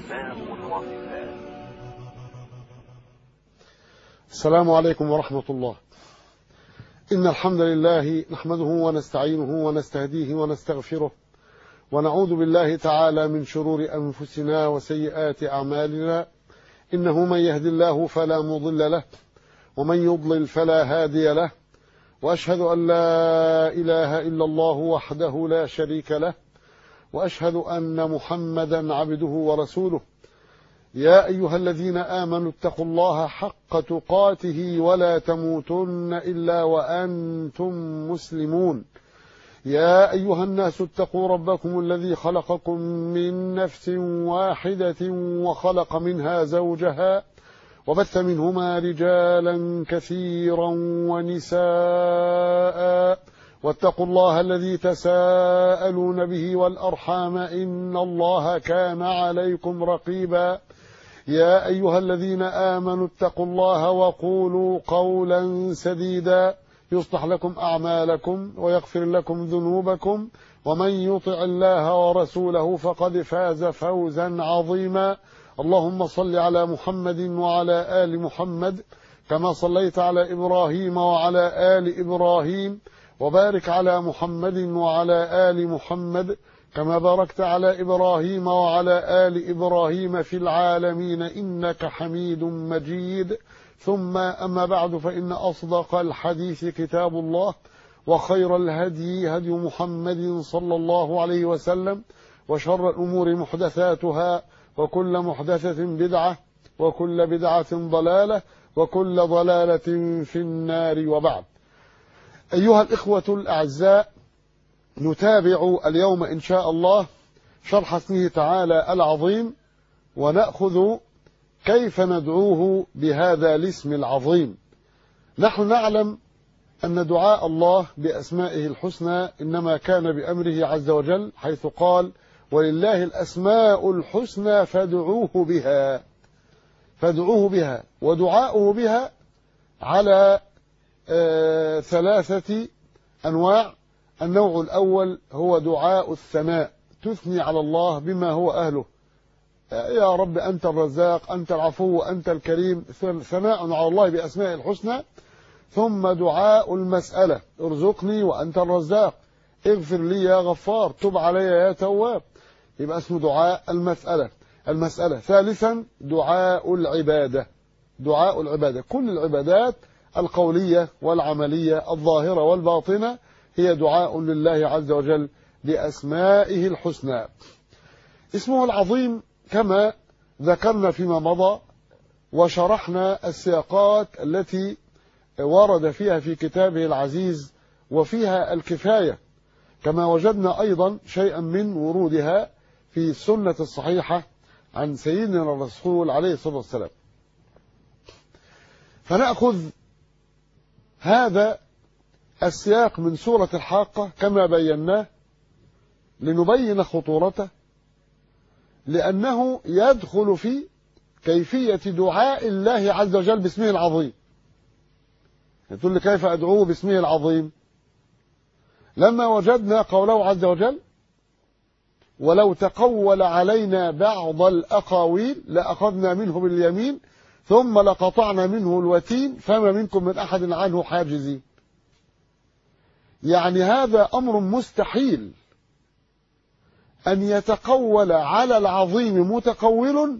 الإسلام وصفات السلام عليكم ورحمة الله إن الحمد لله نحمده ونستعينه ونستهديه ونستغفره ونعوذ بالله تعالى من شرور أنفسنا وسيئات أعمالنا إنه من يهد الله فلا مضل له ومن يضلل فلا هادي له وأشهد أن لا إله إلا الله وحده لا شريك له وأشهد أن محمدا عبده ورسوله يا أيها الذين آمنوا اتقوا الله حق تقاته ولا تموتن إلا وأنتم مسلمون يا أيها الناس اتقوا ربكم الذي خلقكم من نفس واحدة وخلق منها زوجها وبث منهما رجالا كثيرا ونساء واتقوا الله الذي تساءلون به والأرحام إن الله كان عليكم رقيبا يا أيها الذين آمنوا اتقوا الله وقولوا قولا سديدا يصلح لكم أعمالكم ويغفر لكم ذنوبكم ومن يطع الله ورسوله فقد فاز فوزا عظيما اللهم صل على محمد وعلى آل محمد كما صليت على إبراهيم وعلى آل إبراهيم وبارك على محمد وعلى آل محمد كما باركت على إبراهيم وعلى آل إبراهيم في العالمين إنك حميد مجيد ثم أما بعد فإن أصدق الحديث كتاب الله وخير الهدي هدي محمد صلى الله عليه وسلم وشر الأمور محدثاتها وكل محدثة بدعة وكل بدعة ضلالة وكل ضلالة في النار وبعد أيها الإخوة الأعزاء نتابع اليوم إن شاء الله شرح اسمه تعالى العظيم ونأخذ كيف ندعوه بهذا الاسم العظيم نحن نعلم أن دعاء الله بأسمائه الحسنى إنما كان بأمره عز وجل حيث قال ولله الأسماء الحسنى فادعوه بها فادعوه بها ودعاؤه بها على آه ثلاثة أنواع النوع الأول هو دعاء الثناء تثني على الله بما هو أهله يا رب أنت الرزاق أنت العفو أنت الكريم ثناء على الله بأسماء الحسنى ثم دعاء المسألة ارزقني وأنت الرزاق اغفر لي يا غفار تب علي يا تواب يبقى اسمه دعاء المسألة المسألة ثالثا دعاء العبادة دعاء العبادة كل العبادات القولية والعملية الظاهرة والباطنة هي دعاء لله عز وجل بأسمائه الحسنى اسمه العظيم كما ذكرنا فيما مضى وشرحنا السياقات التي ورد فيها في كتابه العزيز وفيها الكفاية كما وجدنا أيضا شيئا من ورودها في السنة الصحيحة عن سيدنا الرسول عليه الصلاة والسلام فنأخذ هذا السياق من سورة الحاقة كما بيناه لنبين خطورته لأنه يدخل في كيفية دعاء الله عز وجل باسمه العظيم تقول لي كيف أدعوه باسمه العظيم لما وجدنا قوله عز وجل ولو تقول علينا بعض الأقاويل لأخذنا منه باليمين ثم لقطعنا منه الوتين فما منكم من أحد عنه حاجزين يعني هذا أمر مستحيل أن يتقول على العظيم متقول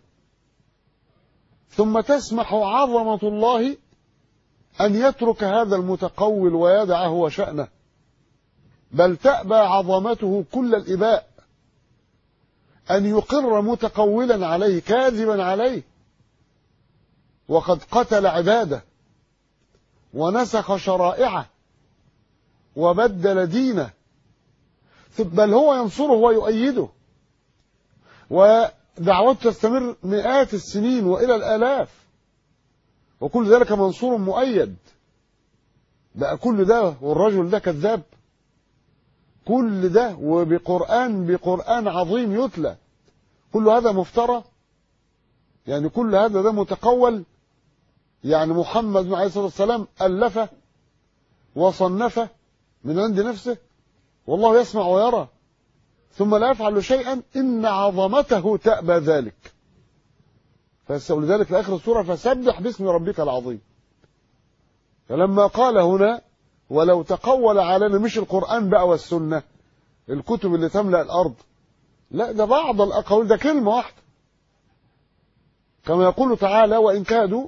ثم تسمح عظمة الله أن يترك هذا المتقول ويدعه وشأنه بل تأبى عظمته كل الإباء أن يقر متقولا عليه كاذبا عليه وقد قتل عباده ونسخ شرائعه وبدل دينه بل هو ينصره ويؤيده ودعوته تستمر مئات السنين وإلى الآلاف وكل ذلك منصور مؤيد بقى كل ده والرجل ده كذاب كل ده وبقرآن بقرآن عظيم يتلى كل هذا مفترى يعني كل هذا ده متقول يعني محمد عليه الصلاة والسلام ألفه وصنفه من عند نفسه والله يسمع ويرى ثم لا يفعل شيئا إن عظمته تأبى ذلك فس- ولذلك في آخر السورة فسبح باسم ربك العظيم فلما قال هنا ولو تقول علينا مش القرآن بقى والسنة الكتب اللي تملأ الأرض لا ده بعض الأقاويل ده كلمة واحدة كما يقول تعالى وإن كادوا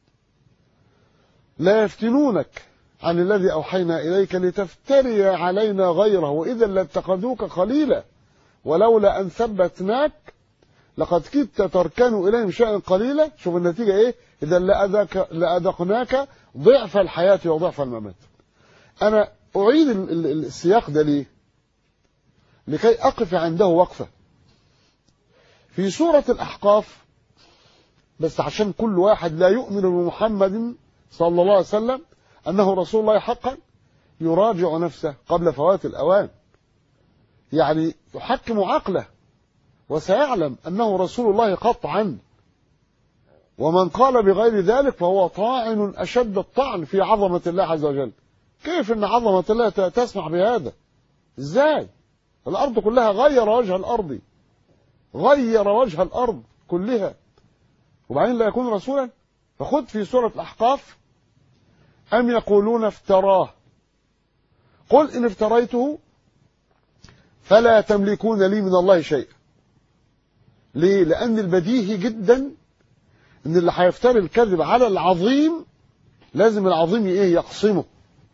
لا يفتنونك عن الذي أوحينا إليك لتفتري علينا غيره وإذا لاتخذوك خليلا ولولا أن ثبتناك لقد كدت تركن إليهم شيئا قليلا شوف النتيجة إيه إذا لأذك لأذقناك ضعف الحياة وضعف الممات أنا أعيد ال- ال- السياق ده ليه لكي أقف عنده وقفة في سورة الأحقاف بس عشان كل واحد لا يؤمن بمحمد صلى الله عليه وسلم أنه رسول الله حقا يراجع نفسه قبل فوات الأوان يعني يحكم عقله وسيعلم أنه رسول الله قطعا ومن قال بغير ذلك فهو طاعن أشد الطعن في عظمة الله عز وجل كيف أن عظمة الله ت- تسمح بهذا إزاي الأرض كلها غير وجه الأرض غير وجه الأرض كلها وبعدين لا يكون رسولا فخذ في سورة الأحقاف أم يقولون افتراه قل إن افتريته فلا تملكون لي من الله شيئا ليه لأن البديهي جدا إن اللي هيفتري الكذب على العظيم لازم العظيم إيه يقسمه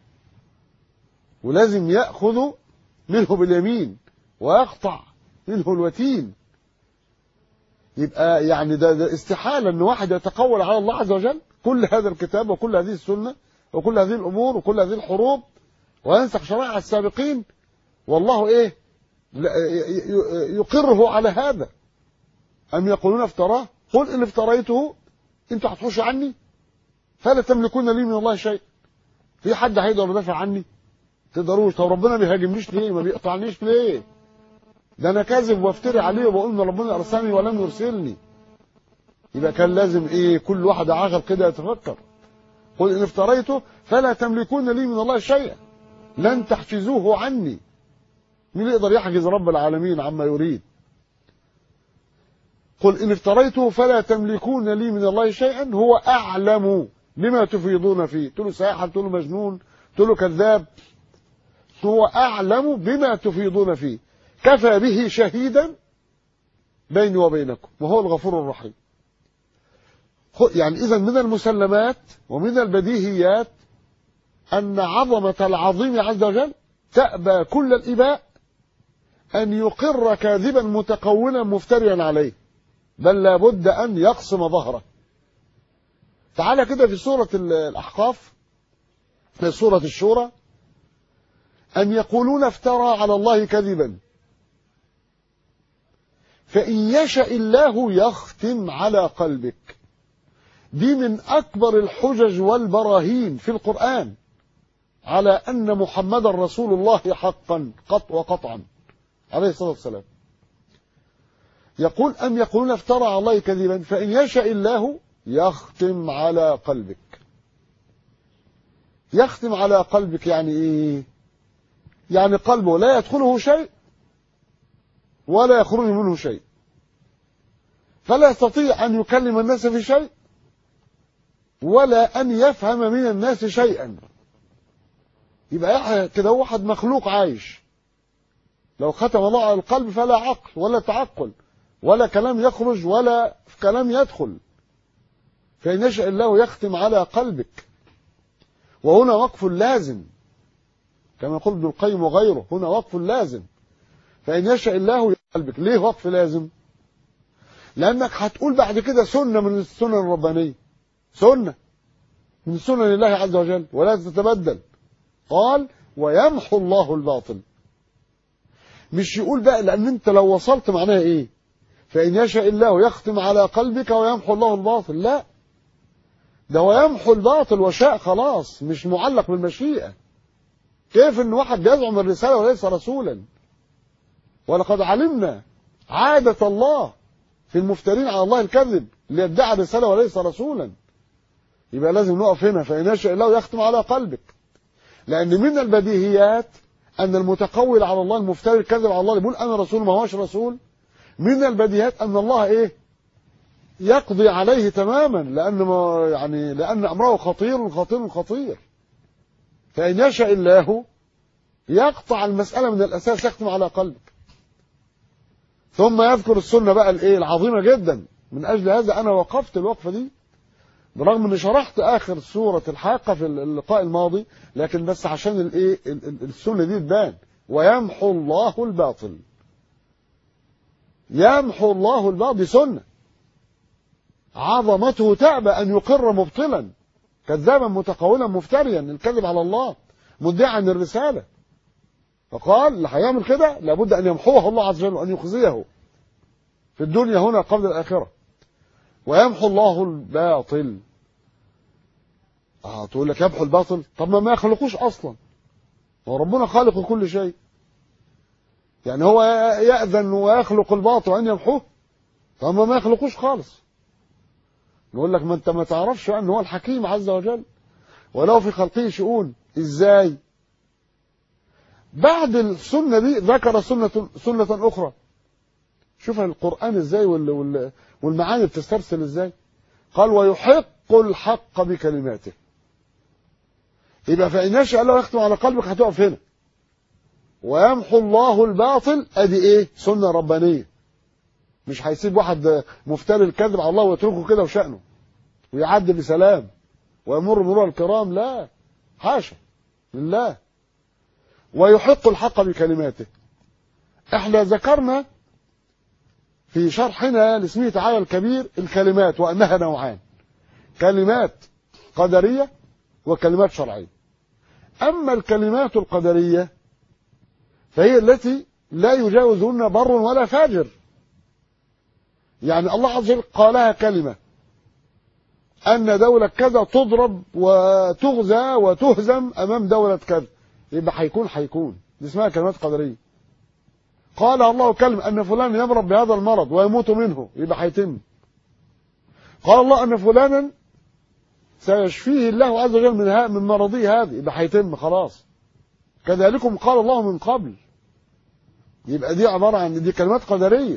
ولازم يأخذ منه باليمين ويقطع منه الوتين يبقى يعني ده, ده استحالة ان واحد يتقول على الله عز وجل كل هذا الكتاب وكل هذه السنة وكل هذه الامور وكل هذه الحروب وينسخ شرائع السابقين والله ايه لا- ي- ي- يقره على هذا ام يقولون افتراه قل ان افتريته انتوا هتحوشوا عني فلا تملكون لي من الله شيء في حد هيقدر يدافع عني تقدروش طب ربنا ما بيهاجمنيش ليه ما بيقطعنيش ليه ده انا كاذب وافتري عليه وبقول ان ربنا ارسلني ولم يرسلني يبقى كان لازم ايه كل واحد عاقل كده يتفكر قل ان افتريته فلا تملكون لي من الله شيئا لن تحجزوه عني مين يقدر يحجز رب العالمين عما يريد قل إن افتريته فلا تملكون لي من الله شيئا هو أعلم بما تفيضون فيه تقول له ساحر تقول له مجنون تقول له كذاب هو أعلم بما تفيضون فيه كفى به شهيدا بيني وبينكم وهو الغفور الرحيم خ- يعني إذا من المسلمات ومن البديهيات أن عظمة العظيم عز وجل تأبى كل الإباء أن يقر كاذبا متقولا مفتريا عليه بل لابد أن يقسم ظهره تعالى كده في سورة ال- الأحقاف في سورة الشورى أن يقولون افترى على الله كذبا فإن يشأ الله يختم على قلبك دي من أكبر الحجج والبراهين في القرآن على أن محمد رسول الله حقا قط وقطعا عليه الصلاة والسلام يقول أم يقولون افترى على الله كذبا فإن يشاء الله يختم على قلبك يختم على قلبك يعني إيه يعني قلبه لا يدخله شيء ولا يخرج منه شيء فلا يستطيع أن يكلم الناس في شيء ولا أن يفهم من الناس شيئا يبقى كده واحد مخلوق عايش لو ختم الله على القلب فلا عقل ولا تعقل ولا كلام يخرج ولا كلام يدخل فإن يشاء الله يختم على قلبك وهنا وقف لازم كما يقول ابن القيم وغيره هنا وقف لازم فإن يشاء الله قلبك ليه وقف لازم لأنك هتقول بعد كده سنة من السنن الربانية سنة من سنن الله عز وجل ولا تتبدل قال ويمحو الله الباطل مش يقول بقى لأن أنت لو وصلت معناها إيه فإن يشاء الله يختم على قلبك ويمحو الله الباطل لا ده ويمحو الباطل وشاء خلاص مش معلق بالمشيئة كيف ان واحد يزعم الرسالة وليس رسولا ولقد علمنا عادة الله في المفترين على الله الكذب اللي يدعي رسالة وليس رسولا يبقى لازم نقف هنا فإن يشاء الله يختم على قلبك لأن من البديهيات أن المتقول على الله المفتري الكذب على الله اللي بيقول أنا رسول ما هوش رسول من البديهيات أن الله إيه يقضي عليه تماما لأن ما يعني لأن أمره خطير خطير خطير فإن يشاء الله يقطع المسألة من الأساس يختم على قلبك ثم يذكر السنة بقى الإيه العظيمة جدا من أجل هذا أنا وقفت الوقفة دي برغم اني شرحت اخر سوره الحاقه في اللقاء الماضي لكن بس عشان الايه السنه دي تبان ويمحو الله الباطل يمحو الله الباطل سنه عظمته تأبى ان يقر مبطلا كذابا متقولا مفتريا الكذب على الله مدعا الرساله فقال اللي هيعمل كده لابد ان يمحوه الله عز وجل وان يخزيه في الدنيا هنا قبل الاخره ويمحو الله الباطل اه تقول لك يمحو الباطل طب ما ما يخلقوش اصلا هو ربنا خالق كل شيء يعني هو يأذن ويخلق الباطل وان يمحوه طب ما ما يخلقوش خالص نقول لك ما انت ما تعرفش ان هو الحكيم عز وجل ولو في خلقه شؤون ازاي بعد السنه دي ذكر سنه سنه اخرى شوف القران ازاي وال وال والمعاني بتسترسل ازاي قال ويحق الحق بكلماته يبقى فإن يشاء الله يختم على قلبك هتقف هنا ويمحو الله الباطل ادي ايه سنة ربانية مش هيسيب واحد مفتري الكذب على الله ويتركه كده وشأنه ويعدي بسلام ويمر مرور الكرام لا حاشا لله ويحق الحق بكلماته احنا ذكرنا في شرحنا لاسمه تعالى الكبير الكلمات وأنها نوعان كلمات قدرية وكلمات شرعية أما الكلمات القدرية فهي التي لا يجاوزهن بر ولا فاجر يعني الله عز وجل قالها كلمة أن دولة كذا تضرب وتغزى وتهزم أمام دولة كذا يبقى هيكون هيكون دي اسمها كلمات قدرية قال الله كلمة أن فلان يمرض بهذا المرض ويموت منه يبقى هيتم قال الله أن فلانا سيشفيه الله عز وجل من من مرضه هذه يبقى هيتم خلاص كذلكم قال الله من قبل يبقى دي عبارة عن دي كلمات قدرية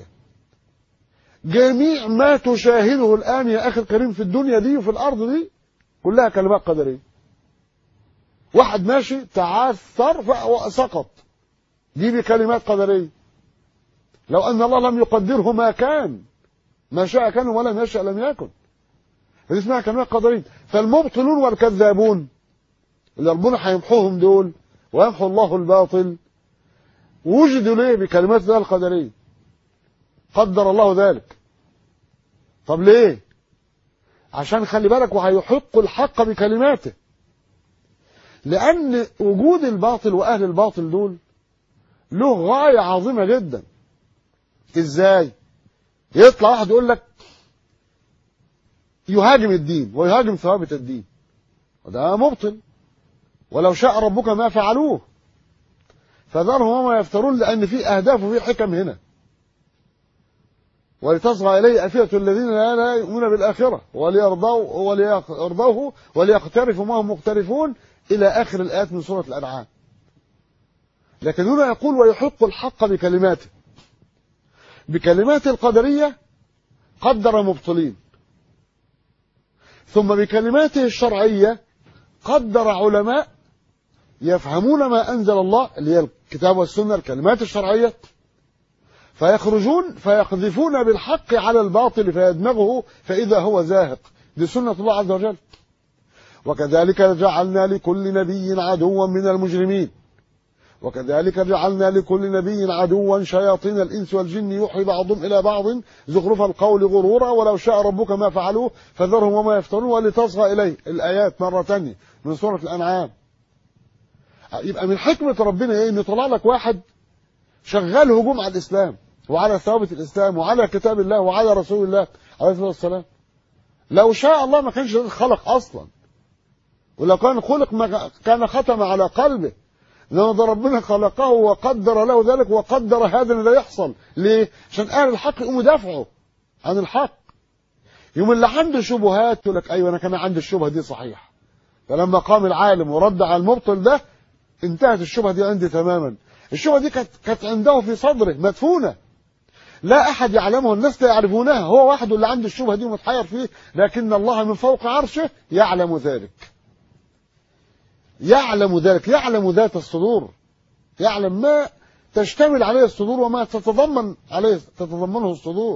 جميع ما تشاهده الآن يا أخي الكريم في الدنيا دي وفي الأرض دي كلها كلمات قدرية واحد ماشي تعثر فسقط دي بكلمات قدرية لو أن الله لم يقدره ما كان ما شاء كان ولم يشاء لم يكن دي اسمها كلمات قدرية فالمبطلون والكذابون اللي ربنا هيمحوهم دول ويمحو الله الباطل وجدوا ليه بكلمات الله القدرية قدر الله ذلك طب ليه عشان خلي بالك وهيحق الحق بكلماته لأن وجود الباطل وأهل الباطل دول له غاية عظيمة جدا ازاي يطلع واحد يقول لك يهاجم الدين ويهاجم ثوابت الدين وده مبطل ولو شاء ربك ما فعلوه فذرهم وما يفترون لأن في أهداف وفي حكم هنا ولتصغى إليه أفئة الذين لا, لا يؤمنون بالآخرة وليرضوه, وليرضوه وليقترفوا ما هم مقترفون إلى آخر الآيات من سورة الأنعام لكن هنا يقول ويحق الحق بكلماته بكلمات القدرية قدر مبطلين ثم بكلماته الشرعية قدر علماء يفهمون ما أنزل الله اللي هي الكتاب والسنة الكلمات الشرعية فيخرجون فيقذفون بالحق على الباطل فيدمغه فإذا هو زاهق دي سنة الله عز وجل وكذلك جعلنا لكل نبي عدوا من المجرمين وكذلك جعلنا لكل نبي عدوا شياطين الإنس والجن يوحي بعضهم إلى بعض زخرف القول غرورا ولو شاء ربك ما فعلوه فذرهم وما يفترون ولتصغى إليه الآيات مرة تانية من سورة الأنعام يبقى من حكمة ربنا إيه إن يطلع لك واحد شغال هجوم على الإسلام وعلى ثوابت الإسلام وعلى كتاب الله وعلى رسول الله عليه الصلاة والسلام لو شاء الله ما كانش خلق أصلا ولو كان خلق ما كان ختم على قلبه لما ده ربنا خلقه وقدر له ذلك وقدر هذا اللي يحصل ليه عشان اهل الحق يقوموا يدافعوا عن الحق يوم اللي عنده شبهات يقول لك ايوه انا كان عندي الشبهه دي صحيح فلما قام العالم ورد على المبطل ده انتهت الشبهه دي عندي تماما الشبهه دي كانت كانت عنده في صدره مدفونه لا أحد يعلمه الناس لا يعرفونها هو وحده اللي عنده الشبهة دي ومتحير فيه لكن الله من فوق عرشه يعلم ذلك يعلم ذلك يعلم ذات الصدور يعلم ما تشتمل عليه الصدور وما تتضمن عليه تتضمنه الصدور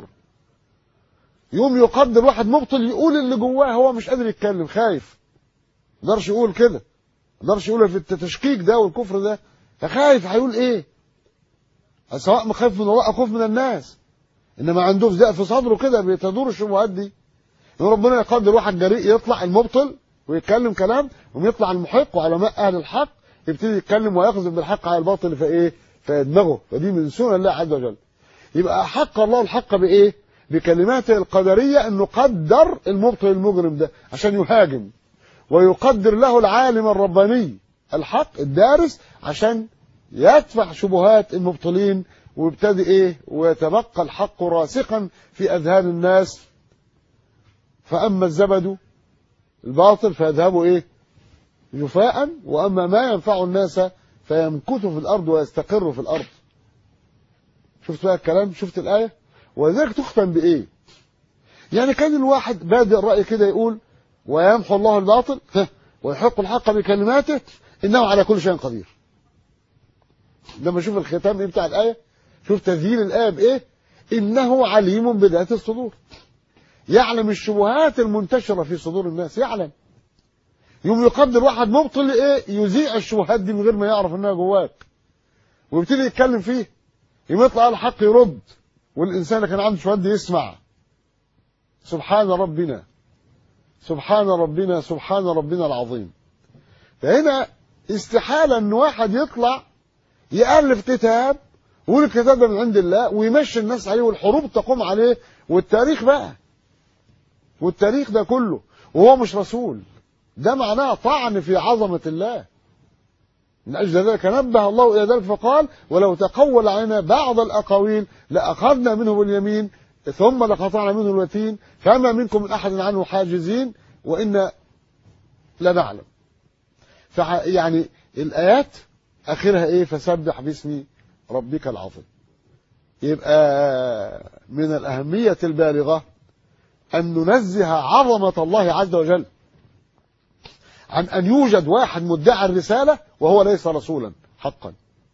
يوم يقدر واحد مبطل يقول اللي جواه هو مش قادر يتكلم خايف ما يقدرش يقول كده ما يقدرش يقول في التشكيك ده والكفر ده فخايف هيقول ايه سواء خايف من الله او خوف من الناس انما عنده زق في صدره كده بتدور الشبهات دي ربنا يقدر واحد جريء يطلع المبطل ويتكلم كلام ويطلع المحق وعلماء اهل الحق يبتدي يتكلم ويقذف بالحق على الباطل فايه فيدمغه فدي من سنن الله عز وجل يبقى حق الله الحق بايه بكلماته القدريه انه قدر المبطل المجرم ده عشان يهاجم ويقدر له العالم الرباني الحق الدارس عشان يدفع شبهات المبطلين ويبتدي ايه ويتبقى الحق راسخا في اذهان الناس فاما الزبد الباطل فيذهب ايه جفاء واما ما ينفع الناس فيمكث في الارض ويستقر في الارض شفت بقى الكلام شفت الايه وذلك تختم بايه يعني كان الواحد بادئ الراي كده يقول ويمحو الله الباطل ويحق الحق بكلماته انه على كل شيء قدير لما شوف الختام ايه بتاع الايه شوف تذييل الايه بايه انه عليم بذات الصدور يعلم الشبهات المنتشره في صدور الناس يعلم يوم يقدر واحد مبطل ايه يذيع الشبهات دي من غير ما يعرف انها جواك ويبتدي يتكلم فيه يوم يطلع الحق يرد والانسان اللي كان عنده شبهات دي يسمع سبحان ربنا سبحان ربنا سبحان ربنا العظيم فهنا استحالة ان واحد يطلع يألف كتاب ويقول الكتاب ده من عند الله ويمشي الناس عليه والحروب تقوم عليه والتاريخ بقى والتاريخ ده كله وهو مش رسول ده معناه طعن في عظمة الله من أجل ذلك نبه الله إلى ذلك فقال ولو تقول علينا بعض الأقاويل لأخذنا منه باليمين ثم لقطعنا منه الوتين فما منكم من أحد عنه حاجزين وإن لنعلم يعني الآيات آخرها إيه فسبح باسم ربك العظيم يبقى من الأهمية البالغة أن ننزه عظمة الله عز وجل عن أن يوجد واحد مدعي الرسالة وهو ليس رسولا حقا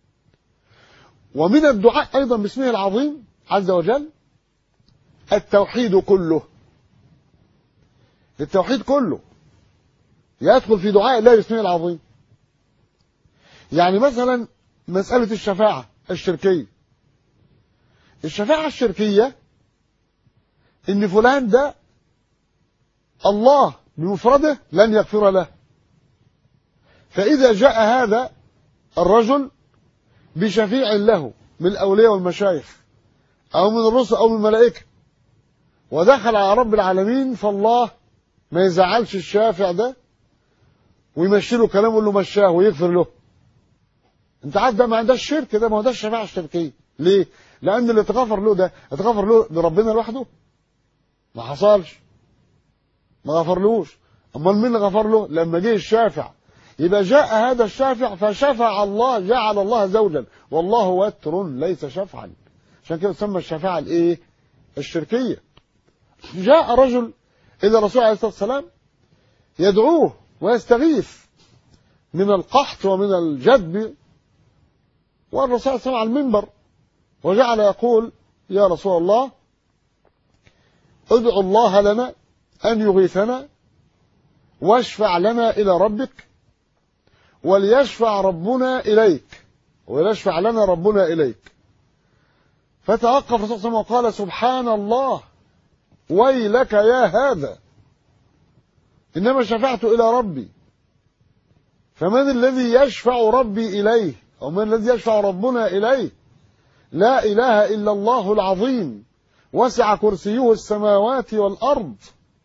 ومن الدعاء أيضا باسمه العظيم عز وجل التوحيد كله التوحيد كله يدخل في دعاء الله باسمه العظيم يعني مثلا مسألة الشفاعة الشركية الشفاعة الشركية ان فلان ده الله بمفرده لن يغفر له فإذا جاء هذا الرجل بشفيع له من الأولياء والمشايخ أو من الرسل أو من الملائكة ودخل على رب العالمين فالله ما يزعلش الشافع ده ويمشي له كلامه يقول له مشاه ويغفر له انت عارف ده ما عندهاش شرك ده ما هو ده الشفاعه الشركيه ليه؟ لان اللي اتغفر له ده اتغفر له لربنا لوحده ما حصلش ما غفرلوش امال مين اللي غفر له لما جه الشافع يبقى جاء هذا الشافع فشفع الله جعل الله زوجا والله وتر ليس شفعا عشان كده تسمى الشفاعه الايه الشركيه جاء رجل الى الرسول عليه الصلاه والسلام يدعوه ويستغيث من القحط ومن الجدب والرسول صلى الله عليه وسلم على المنبر وجعل يقول يا رسول الله ادعو الله لنا أن يغيثنا واشفع لنا إلى ربك وليشفع ربنا إليك وليشفع لنا ربنا إليك فتوقف الرسول صلى الله عليه وسلم وقال سبحان الله ويلك يا هذا إنما شفعت إلى ربي فمن الذي يشفع ربي إليه أو من الذي يشفع ربنا إليه لا إله إلا الله العظيم وسع كرسيه السماوات والأرض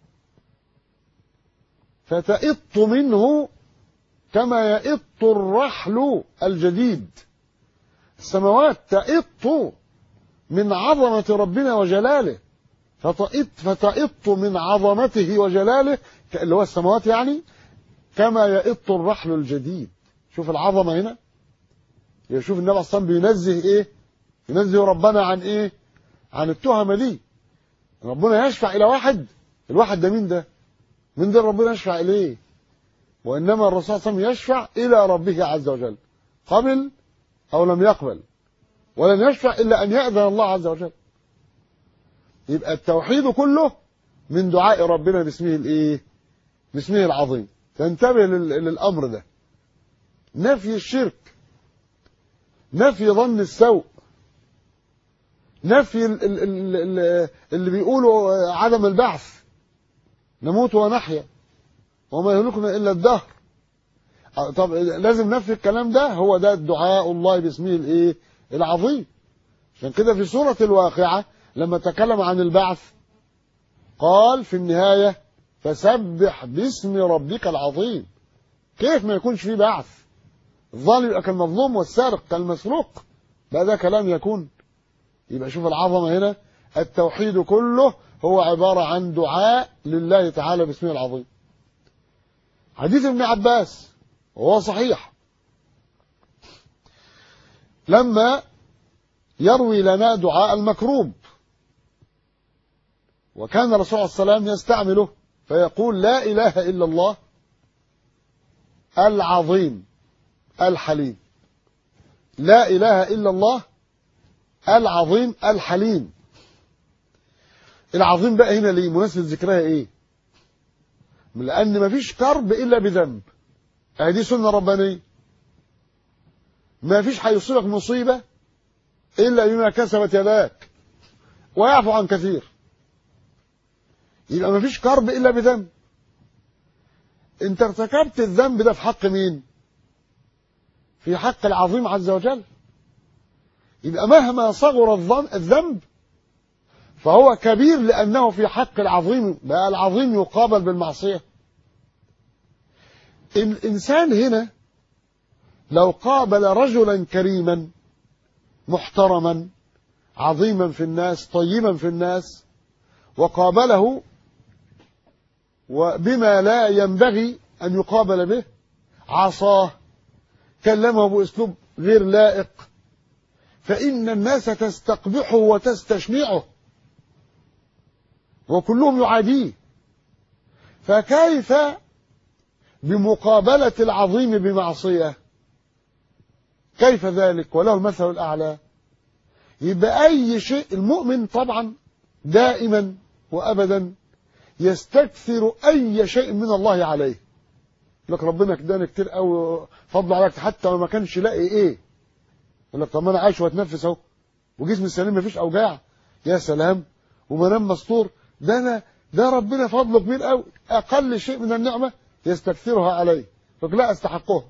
فتئط منه كما يئط الرحل الجديد السماوات تئط من عظمة ربنا وجلاله فتئط فتئط من عظمته وجلاله اللي هو السماوات يعني كما يئط الرحل الجديد شوف العظمة هنا يشوف النبي صلى الله عليه وسلم بينزه ايه ينزه ربنا عن ايه عن التهمة دي ربنا يشفع إلى واحد الواحد ده مين ده من ده ربنا يشفع إليه وإنما الرسول صلى الله عليه وسلم يشفع إلى ربه عز وجل قبل أو لم يقبل ولن يشفع إلا أن يأذن الله عز وجل يبقى التوحيد كله من دعاء ربنا باسمه الايه باسمه العظيم فانتبه للامر ده نفي الشرك نفي ظن السوء نفي اللي بيقولوا عدم البعث نموت ونحيا وما يهلكنا الا الدهر طب لازم نفي الكلام ده هو ده الدعاء الله باسمه الايه العظيم عشان كده في سوره الواقعه لما تكلم عن البعث قال في النهاية فسبح باسم ربك العظيم كيف ما يكونش فيه بعث الظالم يبقى كالمظلوم والسارق كالمسروق بقى ده كلام يكون يبقى شوف العظمة هنا التوحيد كله هو عبارة عن دعاء لله تعالى باسمه العظيم حديث ابن عباس وهو صحيح لما يروي لنا دعاء المكروب وكان الرسول صلى الله عليه وسلم يستعمله فيقول لا إله إلا الله العظيم الحليم لا إله إلا الله العظيم الحليم العظيم بقى هنا ليه مناسبة ذكرها ايه لأن مفيش كرب إلا بذنب هذه سنة ربانية مفيش هيصيبك مصيبة إلا بما كسبت يداك ويعفو عن كثير يبقى مفيش كرب إلا بذنب انت ارتكبت الذنب ده في حق مين في حق العظيم عز وجل يبقى مهما صغر الذنب فهو كبير لأنه في حق العظيم بقى العظيم يقابل بالمعصية الإنسان هنا لو قابل رجلا كريما محترما عظيما في الناس طيبا في الناس وقابله وبما لا ينبغي أن يقابل به عصاه كلمه بأسلوب غير لائق فإن الناس تستقبحه وتستشنعه وكلهم يعاديه فكيف بمقابلة العظيم بمعصية كيف ذلك وله المثل الأعلى يبقى أي شيء المؤمن طبعا دائما وأبدا يستكثر أي شيء من الله عليه لك ربنا كداني كتير قوي فضل عليك حتى ما كانش لاقي ايه يقول لك طب ما انا عايش واتنفس اهو وجسمي سليم مفيش اوجاع يا سلام ومنام مستور ده انا ده ربنا فضله كبير قوي اقل شيء من النعمه يستكثرها عليه فقال لا استحقها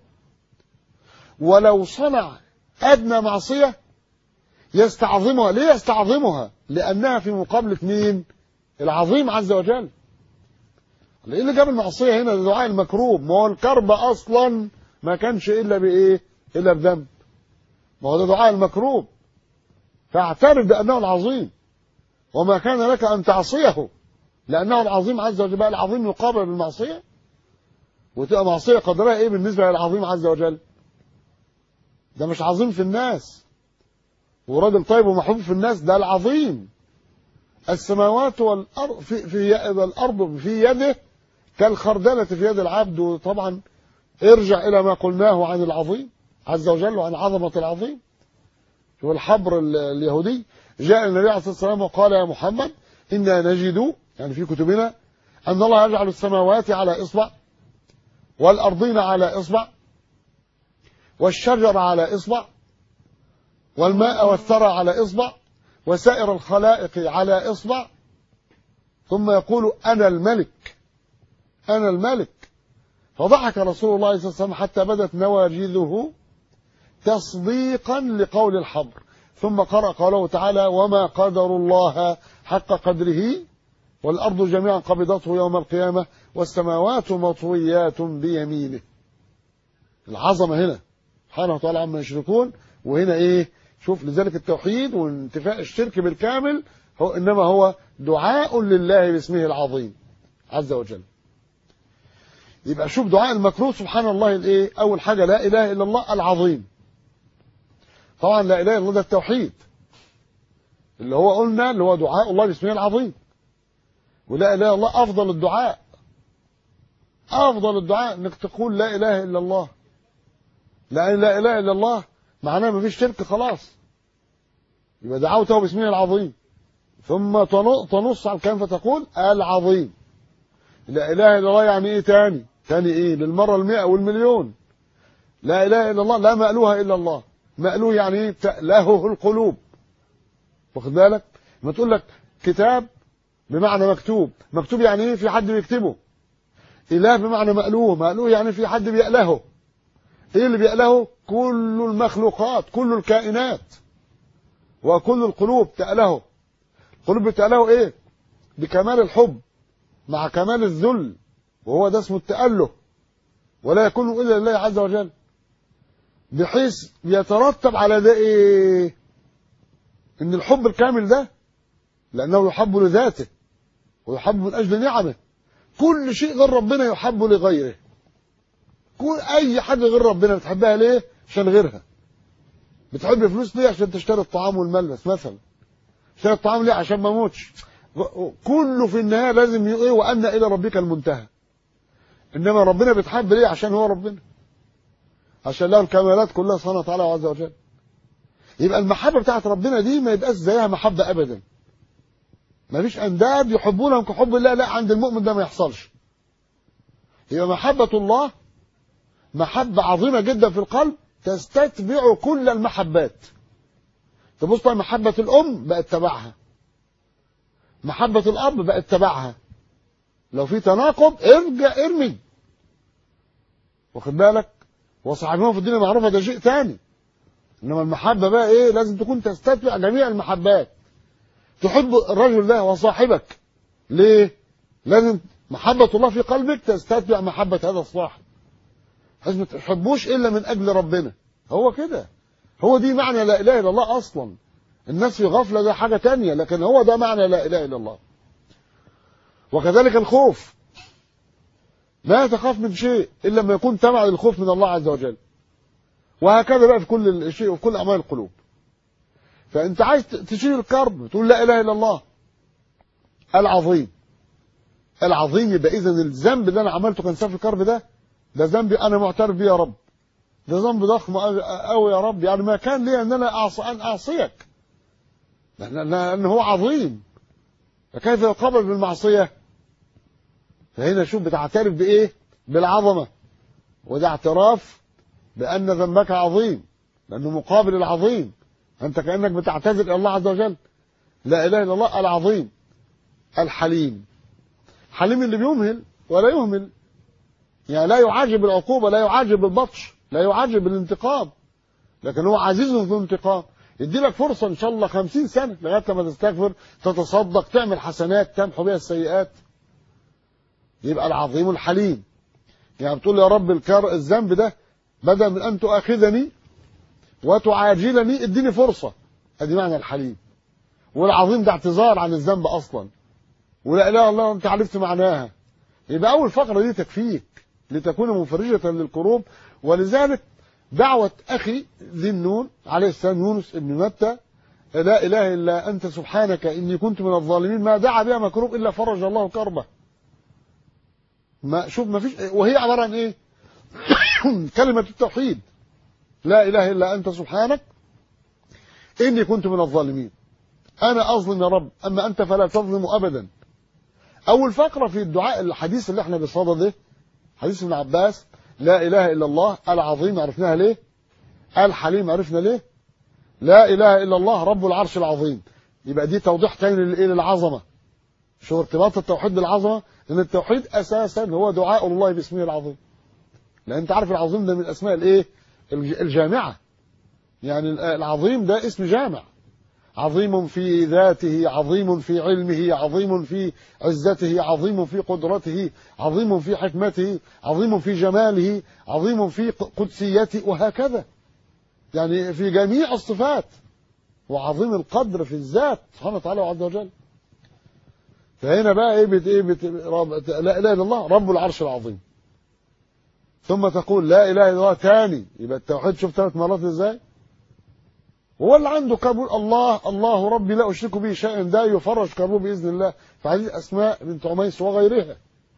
ولو صنع ادنى معصيه يستعظمها ليه يستعظمها لانها في مقابله مين العظيم عز وجل ايه اللي جاب المعصيه هنا دعاء المكروب ما هو الكرب اصلا ما كانش الا بايه الا بذنب ما هو ده دعاء المكروب فاعترف بانه العظيم وما كان لك ان تعصيه لانه العظيم عز وجل بقى العظيم يقابل بالمعصيه وتبقى معصيه قدرها ايه بالنسبه للعظيم عز وجل ده مش عظيم في الناس وراجل طيب ومحبوب في الناس ده العظيم السماوات والارض في, في الارض في يده كالخردلة في يد العبد وطبعا ارجع إلى ما قلناه عن العظيم عز وجل وعن عظمة العظيم شوف الحبر اليهودي جاء النبي عليه الصلاة والسلام وقال يا محمد إنا نجد يعني في كتبنا أن الله يجعل السماوات على إصبع والأرضين على إصبع والشجر على إصبع والماء والثرى على إصبع وسائر الخلائق على إصبع ثم يقول أنا الملك أنا الملك فضحك رسول الله صلى الله عليه وسلم حتى بدت نواجذه تصديقا لقول الحبر ثم قرأ قوله تعالى وما قدر الله حق قدره والأرض جميعا قبضته يوم القيامة والسماوات مطويات بيمينه العظمة هنا سبحانه وتعالى عما يشركون وهنا ايه شوف لذلك التوحيد وانتفاء الشرك بالكامل هو انما هو دعاء لله باسمه العظيم عز وجل يبقى شوف دعاء المكروه سبحان الله الايه اول حاجه لا اله الا الله العظيم طبعا لا اله الا الله ده التوحيد اللي هو قلنا اللي هو دعاء الله باسمه العظيم ولا اله الا الله افضل الدعاء افضل الدعاء انك تقول لا اله الا الله لا لا اله الا الله معناه ما فيش شرك خلاص يبقى دعوته باسمه العظيم ثم تنص على الكلام فتقول العظيم لا اله الا الله يعني ايه تاني تاني ايه للمره المئة والمليون لا اله الا الله لا مألوها الا الله مألوه يعني ايه تألهه القلوب واخد بالك ما تقول لك كتاب بمعنى مكتوب مكتوب يعني ايه في حد بيكتبه اله بمعنى مألوه مألوه يعني في حد بيألهه ايه اللي بيألهه كل المخلوقات كل الكائنات وكل القلوب تألهه القلوب بتألهه ايه بكمال الحب مع كمال الذل وهو ده اسمه التأله ولا يكون إلا لله عز وجل بحيث يترتب على ده ايه ان الحب الكامل ده لانه يحب لذاته ويحب من اجل نعمه كل شيء غير ربنا يحب لغيره كل اي حاجه غير ربنا بتحبها ليه عشان غيرها بتحب فلوس ليه عشان تشتري الطعام والملبس مثلا تشتري الطعام ليه عشان ما اموتش كله في النهايه لازم ايه وان الى ربك المنتهى انما ربنا بيتحب ليه عشان هو ربنا عشان له الكمالات كلها سبحانه وتعالى عز وجل يبقى المحبه بتاعت ربنا دي ما يبقاش زيها محبه ابدا ما فيش انداد يحبونهم كحب الله لا عند المؤمن ده ما يحصلش يبقى محبه الله محبه عظيمه جدا في القلب تستتبع كل المحبات تبص على محبه الام بقت تبعها محبه الاب بقت تبعها لو في تناقض ارجع ارمي واخد بالك وصاحبهم في الدنيا معروفه ده شيء ثاني انما المحبه بقى ايه لازم تكون تستتبع جميع المحبات تحب الرجل ده وصاحبك ليه لازم محبه الله في قلبك تستتبع محبه هذا الصاحب بحيث ما تحبوش الا من اجل ربنا هو كده هو دي معنى لا اله الا الله اصلا الناس في غفله ده حاجه تانية لكن هو ده معنى لا اله الا الله وكذلك الخوف لا تخاف من شيء الا لما يكون تبع للخوف من الله عز وجل وهكذا بقى في كل شيء وفي كل اعمال القلوب فانت عايز تشيل الكرب تقول لا اله الا الله العظيم العظيم يبقى اذا الذنب اللي انا عملته كان سبب الكرب ده ده ذنبي انا معترف بيه يا رب ده ذنب ضخم قوي يا رب يعني ما كان لي ان انا أعص... ان اعصيك لان هو عظيم فكيف يقابل بالمعصيه فهنا شوف بتعترف بايه بالعظمه وده اعتراف بان ذنبك عظيم لانه مقابل العظيم انت كانك بتعتذر الى الله عز وجل لا اله الا الله العظيم الحليم حليم اللي بيمهل ولا يهمل يعني لا يعاجب العقوبة لا يعاجب البطش لا يعاجب الانتقام لكن هو عزيز في الانتقام يدي لك فرصة إن شاء الله خمسين سنة لغاية ما تستغفر تتصدق تعمل حسنات تمحو بها السيئات يبقى العظيم الحليم يعني بتقول يا رب الكر الذنب ده بدل من أن تؤاخذني وتعاجلني اديني فرصة ادي معنى الحليم والعظيم ده اعتذار عن الذنب أصلا ولا إله إلا الله أنت عرفت معناها يبقى أول فقرة دي تكفيك لتكون مفرجة للكروب ولذلك دعوة أخي ذي النون عليه السلام يونس ابن متى لا إله إلا أنت سبحانك إني كنت من الظالمين ما دعا بها مكروب إلا فرج الله كربه ما شوف ما فيش وهي عبارة عن إيه كلمة التوحيد لا إله إلا أنت سبحانك إني كنت من الظالمين أنا أظلم يا رب أما أنت فلا تظلم أبدا أول فقرة في الدعاء الحديث اللي احنا بصدده ده حديث ابن عباس لا إله إلا الله العظيم عرفناها ليه الحليم عرفنا ليه لا إله إلا الله رب العرش العظيم يبقى دي توضيح تاني للإيه للعظمة شو ارتباط التوحيد بالعظمة لأن التوحيد أساسا هو دعاء الله باسمه العظيم لأن أنت عارف العظيم ده من أسماء الإيه الجامعة يعني العظيم ده اسم جامع عظيم في ذاته عظيم في علمه عظيم في عزته عظيم في قدرته عظيم في حكمته عظيم في جماله عظيم في قدسيته وهكذا يعني في جميع الصفات وعظيم القدر في الذات سبحانه وتعالى عز وجل فهنا بقى ايه بت ايه بت لا اله الا الله رب العرش العظيم ثم تقول لا اله الا الله ثاني يبقى التوحيد شوف ثلاث مرات ازاي هو اللي عنده قبول الله الله ربي لا اشرك به شيئا ده يفرج كربه باذن الله فهذه اسماء بنت عميس وغيرها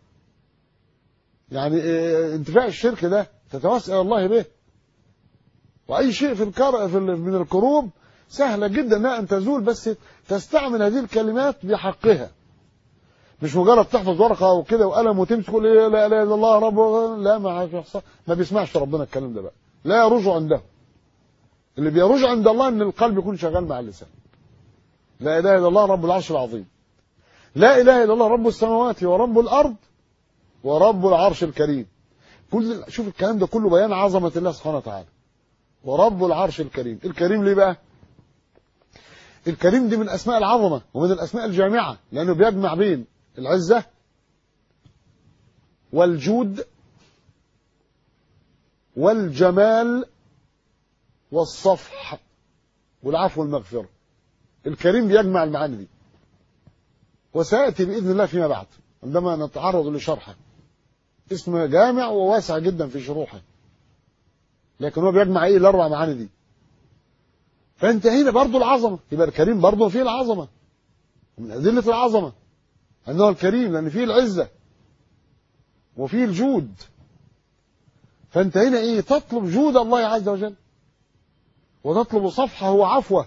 يعني إيه انتفاع الشرك ده تتوسل الى الله به واي شيء في الكر في ال- من الكروب سهله جدا انها ان تزول بس تستعمل هذه الكلمات بحقها مش مجرد تحفظ ورقه وكده وقلم وتمسك تقول ايه لا اله الا الله رب لا ما بيحصل ما بيسمعش ربنا الكلام ده بقى لا يروج عنده اللي بيروج عند الله ان القلب يكون شغال مع اللسان لا اله الا الله رب العرش العظيم لا اله الا الله رب السماوات ورب الارض ورب العرش الكريم كل شوف الكلام ده كله بيان عظمه الله سبحانه وتعالى ورب العرش الكريم الكريم ليه بقى الكريم دي من اسماء العظمه ومن الاسماء الجامعه لانه بيجمع بين العزه والجود والجمال والصفح والعفو والمغفره الكريم بيجمع المعاني دي وسياتي باذن الله فيما بعد عندما نتعرض لشرحه اسم جامع وواسع جدا في شروحه لكن هو بيجمع ايه الاربع معاني دي فانت هنا برضه العظمه يبقى الكريم برضه فيه العظمه ومن ادله العظمه انه الكريم لان فيه العزه وفيه الجود فانت هنا ايه تطلب جود الله عز وجل وتطلب صفحه وعفوه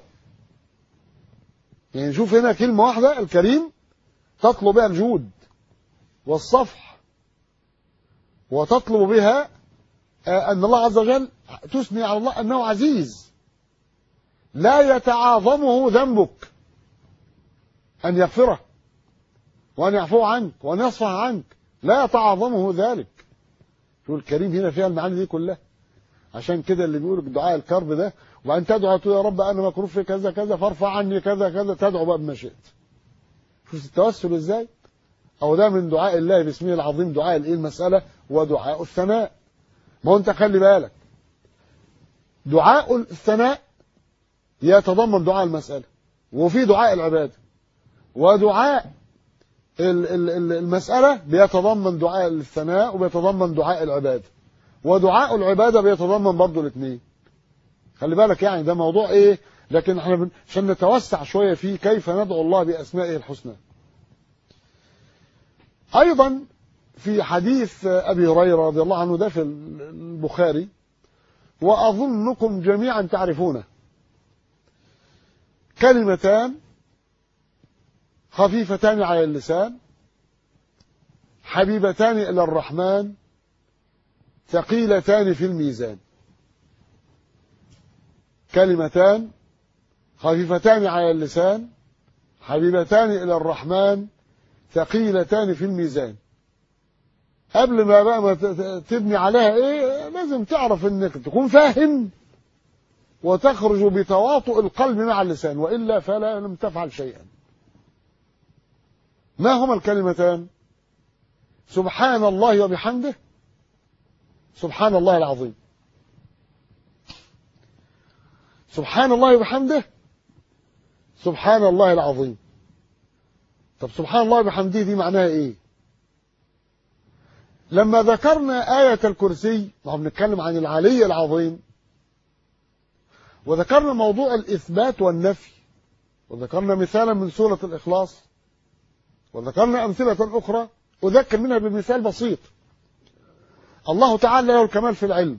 يعني شوف هنا كلمه واحده الكريم تطلب بها الجود والصفح وتطلب بها آه، ان الله عز وجل تثني على الله انه عزيز لا يتعاظمه ذنبك ان يغفره وان يعفو عنك وان يصفح عنك لا يتعاظمه ذلك شو الكريم هنا فيها المعاني دي كلها عشان كده اللي بيقول دعاء الكرب ده وبعدين تدعو تقول يا رب انا مكروب في كذا كذا فارفع عني كذا كذا تدعو بقى بما شئت شوف التوسل ازاي او ده من دعاء الله باسمه العظيم دعاء الايه المساله ودعاء الثناء ما هو انت خلي بالك دعاء الثناء يتضمن دعاء المساله وفي دعاء العباده ودعاء ال- ال- ال- المساله بيتضمن دعاء الثناء وبيتضمن دعاء العباده ودعاء العباده بيتضمن برضه الاثنين خلي بالك يعني ده موضوع ايه لكن احنا بن- عشان نتوسع شويه فيه كيف ندعو الله باسمائه الحسنى ايضا في حديث ابي هريره رضي الله عنه ده في البخاري واظنكم جميعا تعرفونه كلمتان خفيفتان على اللسان حبيبتان الى الرحمن ثقيلتان في الميزان كلمتان خفيفتان على اللسان حبيبتان الى الرحمن ثقيلتان في الميزان قبل ما بقى ما ت- ت- تبني عليها ايه لازم تعرف انك تكون فاهم وتخرج بتواطؤ القلب مع اللسان والا فلا لم تفعل شيئا ما هما الكلمتان سبحان الله وبحمده سبحان الله العظيم سبحان الله وبحمده سبحان الله العظيم طب سبحان الله وبحمده دي معناها ايه لما ذكرنا آية الكرسي ما بنتكلم عن العلي العظيم وذكرنا موضوع الإثبات والنفي وذكرنا مثالا من سورة الإخلاص وذكرنا أمثلة أخرى أذكر منها بمثال بسيط الله تعالى له الكمال في العلم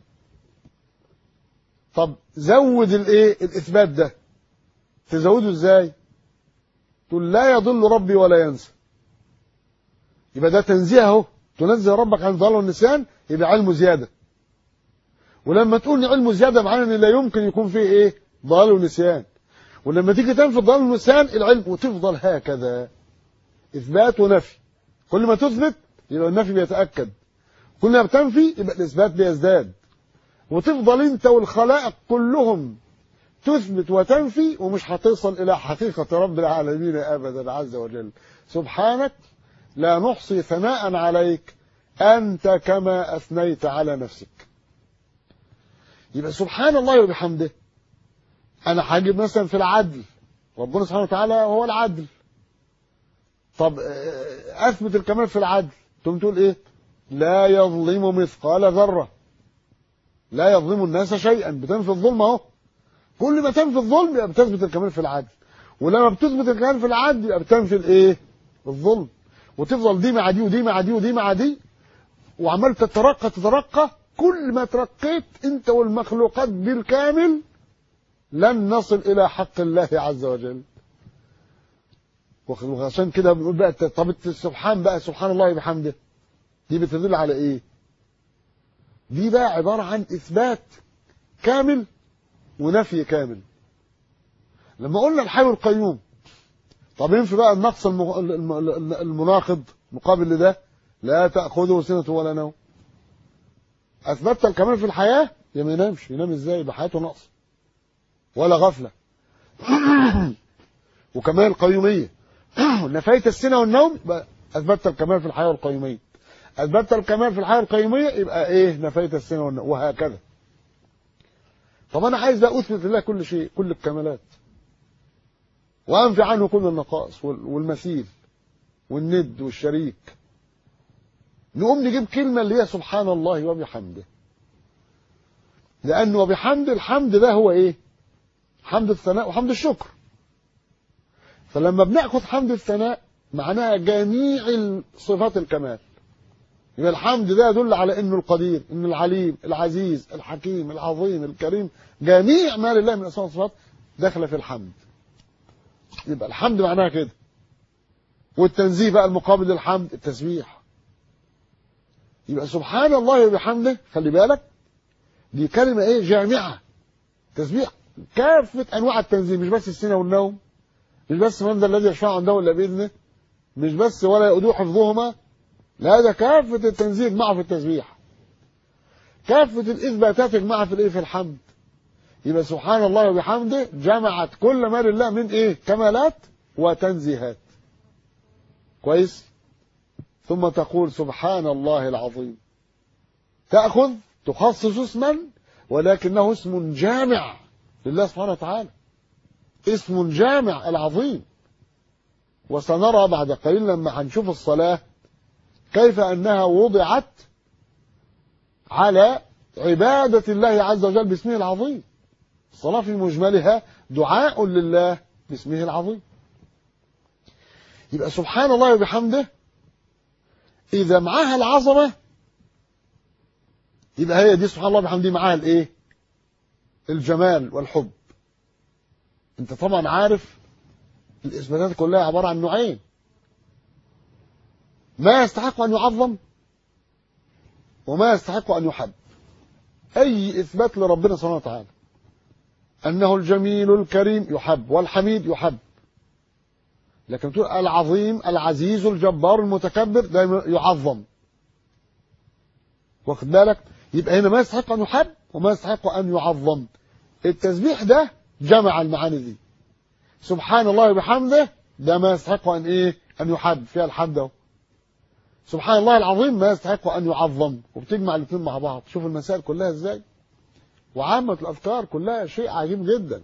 طب زود الايه الاثبات ده تزوده ازاي تقول لا يضل ربي ولا ينسى يبقى ده تنزيه اهو تنزه ربك عن ضلال والنسيان يبقى علمه زياده ولما تقول ان علمه زياده معناه ان لا يمكن يكون فيه ايه ضلال ونسيان ولما تيجي تنفي الضلال والنسيان العلم وتفضل هكذا اثبات ونفي كل ما تثبت يبقى النفي بيتاكد كل ما بتنفي يبقى الاثبات بيزداد وتفضل انت والخلائق كلهم تثبت وتنفي ومش هتصل الى حقيقه رب العالمين ابدا عز وجل سبحانك لا نحصي ثناء عليك انت كما اثنيت على نفسك يبقى سبحان الله وبحمده انا هجيب مثلا في العدل ربنا سبحانه وتعالى هو العدل طب آه، اثبت الكمال في العدل تقوم تقول ايه لا يظلم مثقال ذره لا يظلم الناس شيئا بتنفي الظلم اهو كل ما تنفي الظلم يبقى بتثبت الكمال في العدل ولما بتثبت الكمال في العدل يبقى بتنفي الايه الظلم وتفضل دي مع دي ودي مع دي ودي مع دي وعمال تترقى تترقى كل ما ترقيت انت والمخلوقات بالكامل لن نصل الى حق الله عز وجل وعشان كده بنقول بقى طب سبحان بقى سبحان الله بحمده دي بتدل على ايه دي بقى عبارة عن اثبات كامل ونفي كامل لما قلنا الحي القيوم طب ينفي بقى النقص المناقض مقابل لده لا تأخذه سنة ولا نوم أثبتت الكمال في الحياة يا ما ينامش ينام ازاي بحياته نقص ولا غفلة وكمال القيومية نفيت السنة والنوم يبقى أثبتت الكمال في الحياة والقيومية أثبتت الكمال في الحياة القيومية يبقى إيه نفيت السنة والنوم وهكذا طب أنا عايز بقى أثبت لله كل شيء كل الكمالات وأنفي عنه كل النقائص والمثيل والند والشريك نقوم نجيب كلمة اللي هي سبحان الله وبحمده لأنه وبحمد الحمد ده هو إيه حمد الثناء وحمد الشكر فلما بنأخذ حمد الثناء معناها جميع صفات الكمال يبقى الحمد ده يدل على انه القدير انه العليم العزيز الحكيم العظيم الكريم جميع ما لله من اسماء والصفات داخله في الحمد يبقى الحمد معناها كده والتنزيه بقى المقابل للحمد التسبيح يبقى سبحان الله وبحمده خلي بالك دي كلمة ايه جامعة تسبيح كافة انواع التنزيه مش بس السنة والنوم مش بس من ذا الذي يشفع عنده الا باذنه مش بس ولا يؤدوا حفظهما لا ده كافة التنزيه معه في التسبيح كافة الإثباتات معه في الإيه في الحمد يبقى سبحان الله وبحمده جمعت كل ما لله من إيه كمالات وتنزيهات كويس ثم تقول سبحان الله العظيم تأخذ تخصص اسما ولكنه اسم جامع لله سبحانه وتعالى اسم جامع العظيم وسنرى بعد قليل لما هنشوف الصلاة كيف أنها وضعت على عبادة الله عز وجل باسمه العظيم الصلاة في مجملها دعاء لله باسمه العظيم يبقى سبحان الله وبحمده إذا معاها العظمة يبقى هي دي سبحان الله وبحمده معاها الايه الجمال والحب انت طبعا عارف الاثباتات كلها عبارة عن نوعين ما يستحق أن يعظم وما يستحق أن يحب أي إثبات لربنا سبحانه وتعالى أنه الجميل الكريم يحب والحميد يحب لكن تقول العظيم العزيز الجبار المتكبر ده يعظم واخد بالك يبقى هنا ما يستحق أن يحب وما يستحق أن يعظم التسبيح ده جمع المعاني دي سبحان الله وبحمده ده ما يستحق أن إيه أن يحب فيها الحمد اهو سبحان الله العظيم ما يستحق أن يعظم وبتجمع الاثنين مع بعض شوف المسائل كلها ازاي وعامة الأذكار كلها شيء عجيب جدا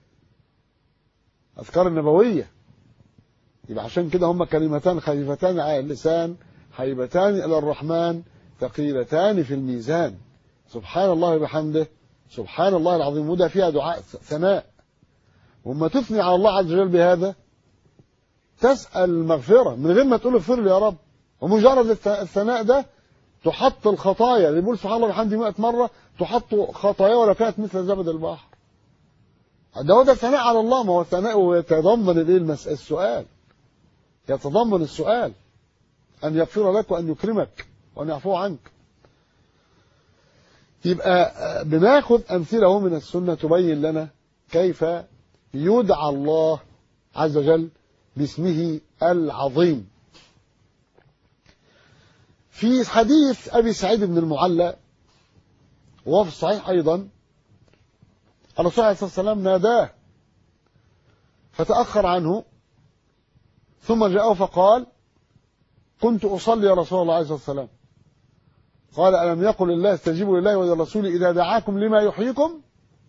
أذكار النبوية يبقى عشان كده هم كلمتان خفيفتان على اللسان حبيبتان إلى الرحمن ثقيلتان في الميزان سبحان الله وبحمده سبحان الله العظيم وده فيها دعاء ثناء وما تثني على الله عز وجل بهذا تسأل المغفرة من غير ما تقول اغفر لي يا رب ومجرد الثناء ده تحط الخطايا اللي بيقول سبحان الله وبحمده 100 مرة تحط خطايا ولا كانت مثل زبد البحر ده هو ده الثناء على الله ما هو الثناء يتضمن الايه السؤال يتضمن السؤال أن يغفر لك وأن يكرمك وأن يعفو عنك يبقى بناخذ أمثلة من السنة تبين لنا كيف يدعى الله عز وجل باسمه العظيم في حديث أبي سعيد بن المعلى وهو في الصحيح أيضا الرسول عليه الصلاة والسلام ناداه فتأخر عنه ثم جاءه فقال كنت أصلي يا رسول الله عليه الصلاة والسلام قال ألم يقل الله استجيبوا لله وللرسول إذا دعاكم لما يحييكم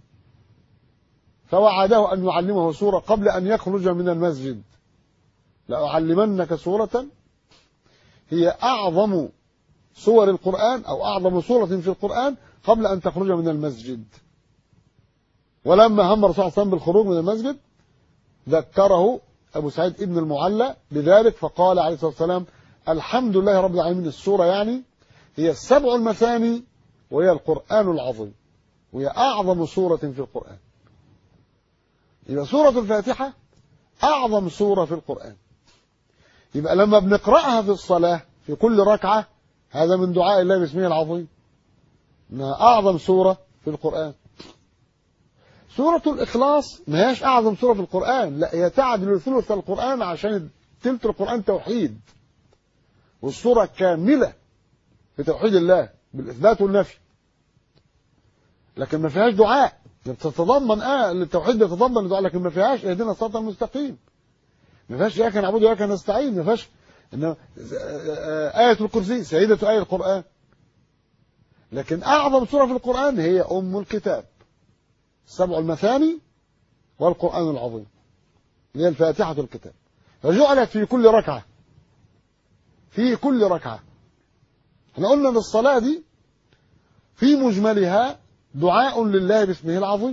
فوعده أن يعلمه سورة قبل أن يخرج من المسجد لأعلمنك سورة هي أعظم سور القرآن أو أعظم سورة في القرآن قبل أن تخرج من المسجد ولما هم الرسول صلى الله عليه وسلم بالخروج من المسجد ذكره أبو سعيد ابن المعلى بذلك فقال عليه الصلاة والسلام الحمد لله رب العالمين السورة يعني هي السبع المثاني وهي القرآن العظيم وهي أعظم سورة في القرآن يبقى سورة الفاتحة أعظم سورة في القرآن يبقى لما بنقرأها في الصلاة في كل ركعة هذا من دعاء الله باسمه العظيم انها اعظم سوره في القران سوره الاخلاص ما هياش اعظم سوره في القران لا هي تعدل ثلث القران عشان تلت القران توحيد والسوره كامله في توحيد الله بالاثبات والنفي لكن ما فيهاش دعاء بتتضمن اه التوحيد بيتضمن الدعاء لكن ما فيهاش اهدنا الصراط المستقيم ما فيهاش اياك نعبد واياك نستعين ما فيهاش إنه آية الكرسي سيدة آية القرآن لكن أعظم سورة في القرآن هي أم الكتاب سبع المثاني والقرآن العظيم هي الفاتحة الكتاب فجعلت في كل ركعة في كل ركعة احنا قلنا ان الصلاة دي في مجملها دعاء لله باسمه العظيم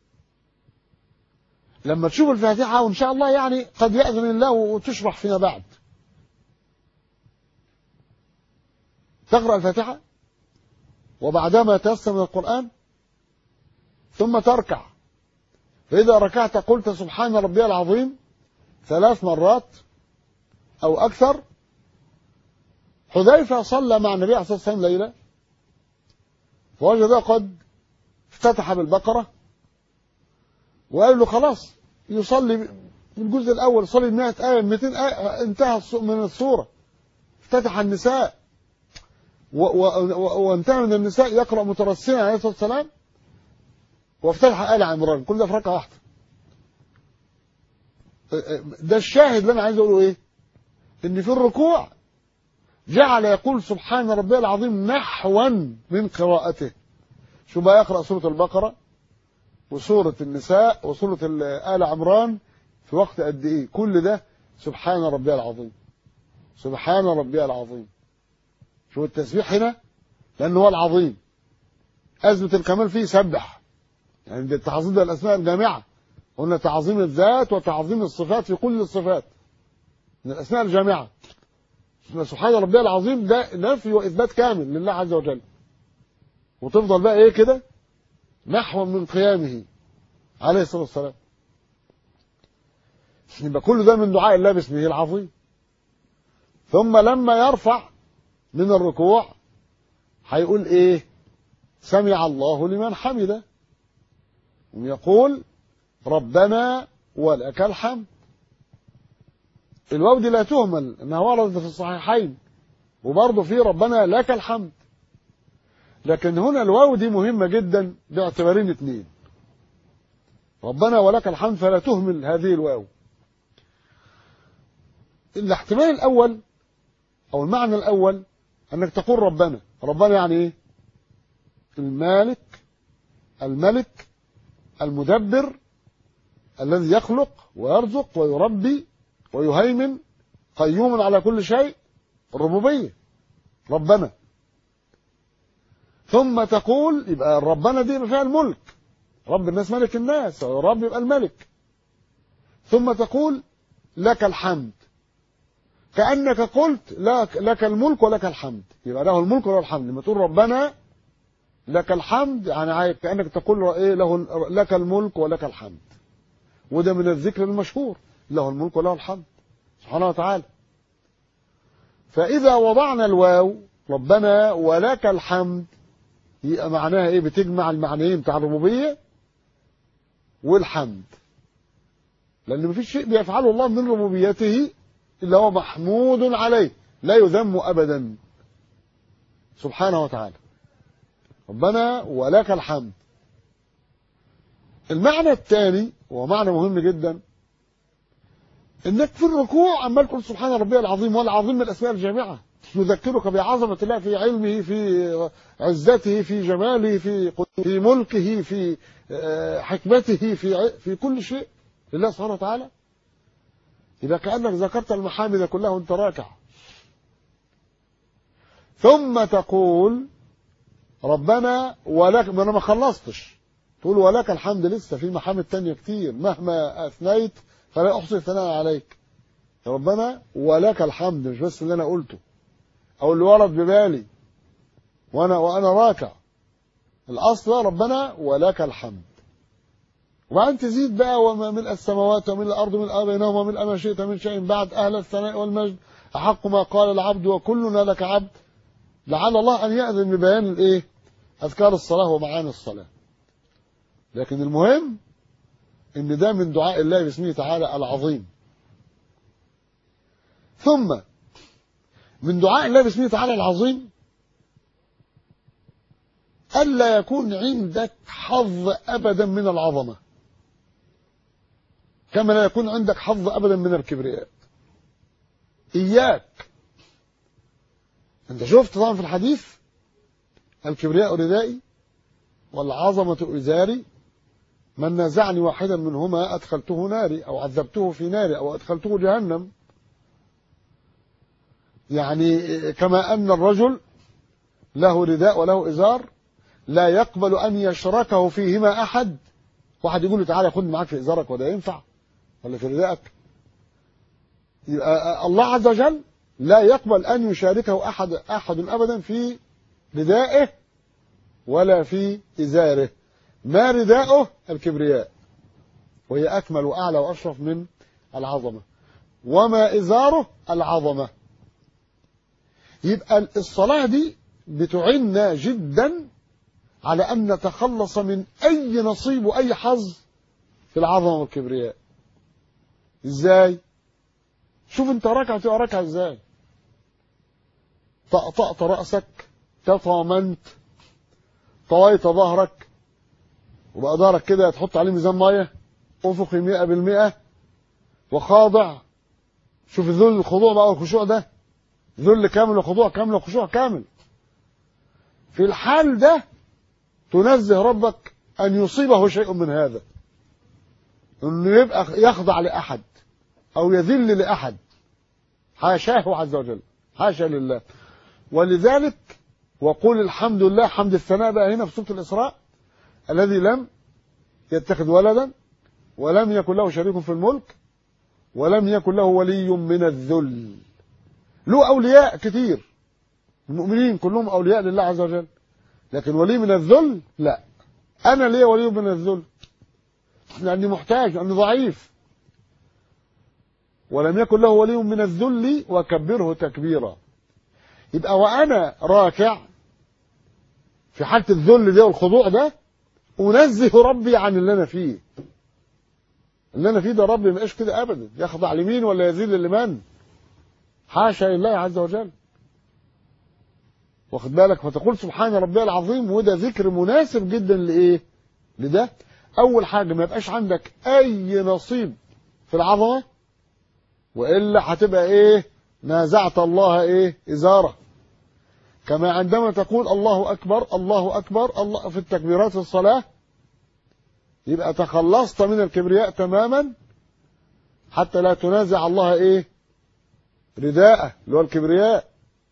لما تشوف الفاتحة وإن شاء الله يعني قد يأذن الله وتشرح فيما بعد تقرأ الفاتحة وبعدما تيسر من القرآن ثم تركع فإذا ركعت قلت سبحان ربي العظيم ثلاث مرات أو أكثر حذيفة صلى مع النبي عليه الصلاة والسلام ليلة فوجد قد افتتح بالبقرة وقال له خلاص يصلي الجزء الأول صلي 100 آية 200 آية انتهى من السورة افتتح النساء وانتهى من النساء يقرأ مترسلا عليه الصلاة والسلام وافتتح آل عمران كل ده في ركعة واحدة ده الشاهد اللي أنا عايز أقوله إيه إن في الركوع جعل يقول سبحان ربي العظيم نحوا من قراءته شو بقى يقرأ سورة البقرة وسورة النساء وسورة آل عمران في وقت قد إيه كل ده سبحان ربي العظيم سبحان ربي العظيم شو التسبيح هنا لأنه هو العظيم أزمة الكمال فيه سبح يعني ده التعظيم ده الأسماء الجامعة قلنا تعظيم الذات وتعظيم الصفات في كل الصفات من الأسماء الجامعة سبحان ربي العظيم ده نفي وإثبات كامل لله عز وجل وتفضل بقى إيه كده نحو من قيامه عليه الصلاة والسلام يبقى كل ده من دعاء الله باسمه العظيم ثم لما يرفع من الركوع هيقول ايه سمع الله لمن حمده ويقول ربنا ولك الحمد الواو دي لا تهمل انها وردت في الصحيحين وبرضه في ربنا لك الحمد لكن هنا الواو دي مهمة جدا باعتبارين اثنين ربنا ولك الحمد فلا تهمل هذه الواو الاحتمال الأول أو المعنى الأول أنك تقول ربنا ربنا يعني إيه المالك الملك المدبر الذي يخلق ويرزق ويربي ويهيمن قيوم على كل شيء الربوبية ربنا ثم تقول يبقى ربنا دي فيها الملك رب الناس ملك الناس رب يبقى الملك ثم تقول لك الحمد كأنك قلت لك, لك الملك ولك الحمد يبقى له الملك وله الحمد لما تقول ربنا لك الحمد يعني كأنك تقول إيه له لك الملك ولك الحمد وده من الذكر المشهور له الملك وله الحمد سبحانه وتعالى فإذا وضعنا الواو ربنا ولك الحمد يبقى معناها ايه بتجمع المعنيين بتاع الربوبيه والحمد لان مفيش شيء بيفعله الله من ربوبيته الا هو محمود عليه لا يذم ابدا سبحانه وتعالى ربنا ولك الحمد المعنى الثاني وهو معنى مهم جدا انك في الركوع عمال تقول سبحان ربي العظيم والعظيم من الاسماء الجامعه يذكرك بعظمة الله في علمه في عزته في جماله في في ملكه في حكمته في في كل شيء لله سبحانه وتعالى إذا كأنك ذكرت المحامد كلها وانت راكع ثم تقول ربنا ولك ما انا ما خلصتش تقول ولك الحمد لسه في محامد تانية كتير مهما أثنيت فلا أحصي الثناء عليك يا ربنا ولك الحمد مش بس اللي أنا قلته أو اللي ورد ببالي وأنا وأنا راكع الأصل ربنا ولك الحمد وبعدين تزيد بقى وما ملء السماوات وملء الأرض وملء بينهما وملء ما شئت من شيء بعد أهل الثناء والمجد أحق ما قال العبد وكلنا لك عبد لعل الله أن يأذن ببيان الإيه أذكار الصلاة ومعاني الصلاة لكن المهم ان ده من دعاء الله باسمه تعالى العظيم ثم من دعاء الله باسمه تعالى العظيم ألا يكون عندك حظ أبدا من العظمة كما لا يكون عندك حظ أبدا من الكبرياء إياك أنت شفت طبعا في الحديث الكبرياء ردائي والعظمة إزاري من نازعني واحدا منهما أدخلته ناري أو عذبته في ناري أو أدخلته جهنم يعني كما أن الرجل له رداء وله إزار لا يقبل أن يشركه فيهما أحد واحد يقول له تعالى خد معاك في إزارك وده ينفع ولا في رداءك الله عز وجل لا يقبل أن يشاركه أحد أحد أبدا في ردائه ولا في إزاره ما رداؤه الكبرياء وهي أكمل وأعلى وأشرف من العظمة وما إزاره العظمة يبقى الصلاة دي بتعيننا جدا على أن نتخلص من أي نصيب وأي حظ في العظمة والكبرياء إزاي شوف انت ركعة تبقى ركعة ازاي طأطأت رأسك تطامنت طويت ظهرك وبقى ظهرك كده تحط عليه ميزان ميه افقي مئة بالمئة وخاضع شوف الذل الخضوع بقى والخشوع ده ذل كامل وخضوع كامل وخشوع كامل في الحال ده تنزه ربك أن يصيبه شيء من هذا أنه يبقى يخضع لأحد أو يذل لأحد حاشاه عز وجل حاشا لله ولذلك وقول الحمد لله حمد الثناء بقى هنا في سورة الإسراء الذي لم يتخذ ولدا ولم يكن له شريك في الملك ولم يكن له ولي من الذل له أولياء كتير المؤمنين كلهم أولياء لله عز وجل لكن ولي من الذل لا أنا ليه ولي من الذل لأني محتاج لأني ضعيف ولم يكن له ولي من الذل وكبره تكبيرا يبقى وأنا راكع في حالة الذل ده والخضوع ده أنزه ربي عن اللي أنا فيه اللي أنا فيه ده ربي ما كده أبدا يخضع لمين ولا يذل لمن حاشا لله عز وجل واخد بالك فتقول سبحان ربي العظيم وده ذكر مناسب جدا لإيه لده أول حاجة ما يبقاش عندك أي نصيب في العظمة وإلا هتبقى إيه نازعت الله إيه إزارة كما عندما تقول الله أكبر الله أكبر الله في التكبيرات الصلاة يبقى تخلصت من الكبرياء تماما حتى لا تنازع الله إيه رداءه اللي هو الكبرياء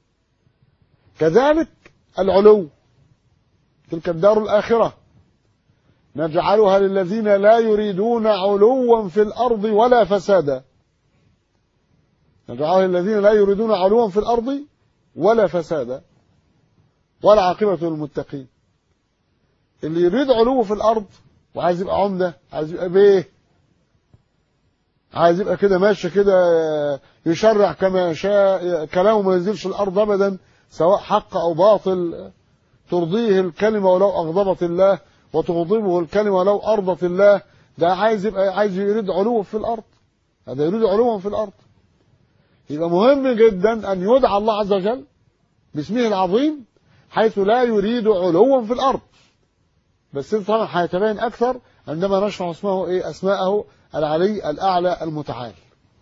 كذلك العلو تلك الدار الآخرة نجعلها للذين لا يريدون علوا في الأرض ولا فسادا نجعلها للذين لا يريدون علوا في الأرض ولا فسادا ولا عاقبة للمتقين اللي يريد علو في الأرض وعايز يبقى عمدة عايز يبقى بيه عايز يبقى كده ماشي كده يشرع كما شاء كلامه ما ينزلش الأرض أبدا سواء حق أو باطل ترضيه الكلمة ولو أغضبت الله وتغضبه الكلمة ولو أرضت الله ده عايز يبقى عايز يريد علو في الأرض هذا يريد علوا في الأرض يبقى مهم جدا أن يدعى الله عز وجل باسمه العظيم حيث لا يريد علوا في الأرض بس طبعا هيتبين أكثر عندما نشرح اسمه إيه أسماءه العلي الأعلى المتعال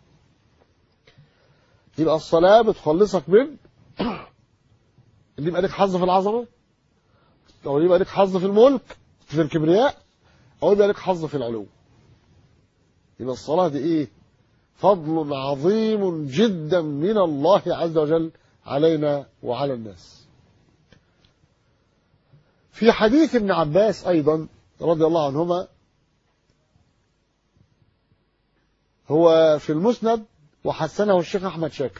يبقى الصلاة بتخلصك من اللي يبقى لك حظ في العظمة أو يبقى لك حظ في الملك في الكبرياء أو يبقى لك حظ في العلو يبقى الصلاة دي إيه فضل عظيم جدا من الله عز وجل علينا وعلى الناس في حديث ابن عباس أيضا رضي الله عنهما هو في المسند وحسنه الشيخ أحمد شاكر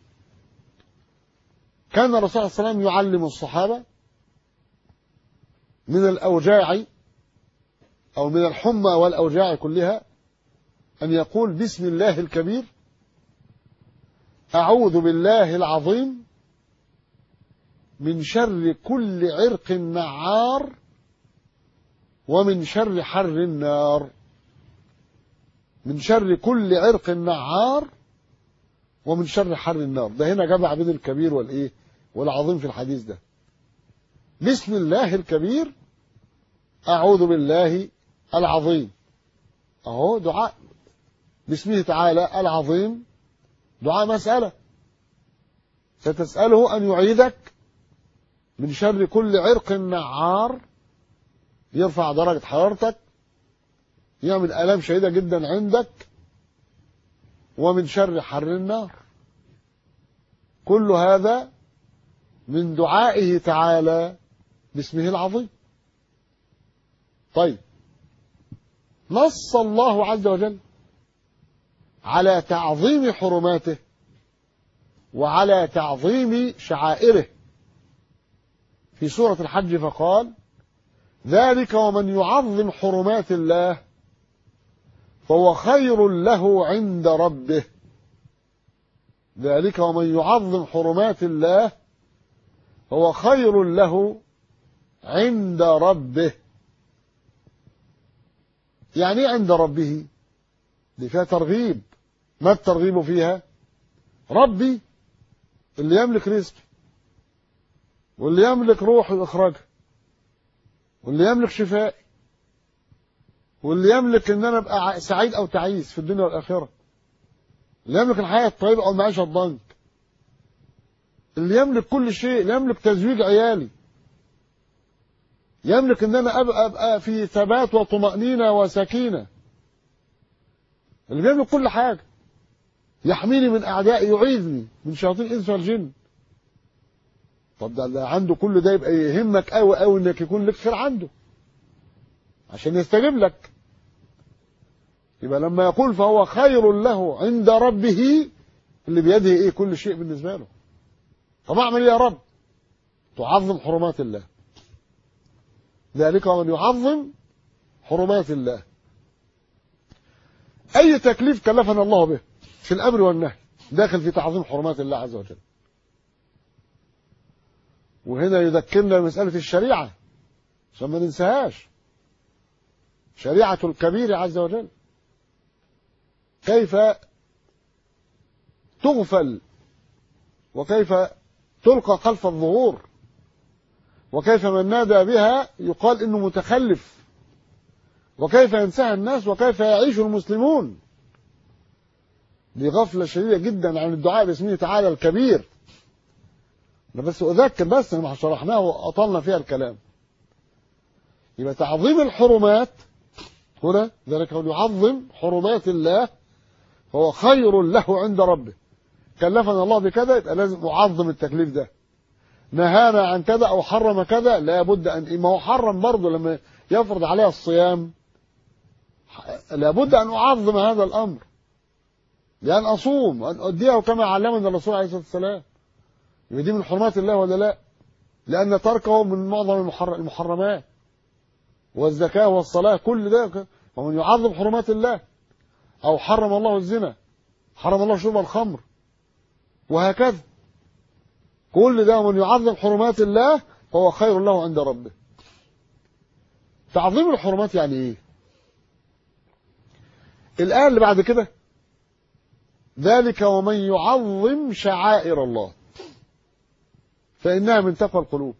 كان الرسول صلى الله عليه وسلم يعلم الصحابة من الأوجاع أو من الحمى والأوجاع كلها أن يقول بسم الله الكبير أعوذ بالله العظيم من شر كل عرق نعار ومن شر حر النار من شر كل عرق نعار ومن شر حر النار ده هنا جمع بين الكبير والايه والعظيم في الحديث ده بسم الله الكبير أعوذ بالله العظيم أهو دعاء باسمه تعالى العظيم دعاء مسألة ستسأله أن يعيدك من شر كل عرق نعار يرفع درجة حرارتك يعمل آلام شديدة جدا عندك ومن شر حر النار كل هذا من دعائه تعالى باسمه العظيم طيب نص الله عز وجل على تعظيم حرماته وعلى تعظيم شعائره في سورة الحج فقال ذلك ومن يعظم حرمات الله فهو خير له عند ربه ذلك ومن يعظم حرمات الله فهو خير له عند ربه يعني ايه عند ربه دي فيها ترغيب ما الترغيب فيها ربي اللي يملك رزقي واللي يملك روحي واخراجها واللي يملك شفائي واللي يملك ان انا ابقى سعيد او تعيس في الدنيا والاخره اللي يملك الحياه الطيبه او المعيشه الضنك اللي يملك كل شيء اللي يملك تزويج عيالي يملك ان انا ابقى, أبقى في ثبات وطمأنينة وسكينة اللي بيملك كل حاجة يحميني من اعدائي يعيذني من شياطين الانس والجن طب ده اللي عنده كل ده يبقى يهمك قوي قوي انك يكون لك خير عنده عشان يستجيب لك يبقى لما يقول فهو خير له عند ربه اللي بيده ايه كل شيء بالنسبه له طب اعمل ايه يا رب تعظم حرمات الله ذلك ومن يعظم حرمات الله اي تكليف كلفنا الله به في الامر والنهي داخل في تعظيم حرمات الله عز وجل وهنا يذكرنا مسألة الشريعة عشان ما ننساهاش شريعة الكبير عز وجل كيف تغفل وكيف تلقى خلف الظهور وكيف من نادى بها يقال انه متخلف وكيف ينساها الناس وكيف يعيش المسلمون دي غفلة شديدة جدا عن الدعاء باسمه تعالى الكبير أنا بس أذكر بس ما شرحناه وأطلنا فيها الكلام يبقى تعظيم الحرمات هنا ذلك من يعظم حرمات الله فهو خير له عند ربه كلفنا الله بكذا يبقى لازم أعظم التكليف ده نهانا عن كذا أو حرم كذا لابد أن ما هو حرم برضه لما يفرض عليها الصيام لابد أن أعظم هذا الأمر لأن أصوم وأن أديه كما علمنا الرسول عليه الصلاة والسلام يبقى دي من حرمات الله ولا لا لأن تركه من معظم المحرمات والزكاة والصلاة كل ده ومن يعظم حرمات الله أو حرم الله الزنا حرم الله شرب الخمر وهكذا كل ده ومن يعظم حرمات الله فهو خير له عند ربه تعظيم الحرمات يعني ايه الآية اللي بعد كده ذلك ومن يعظم شعائر الله فإنها من تقوى القلوب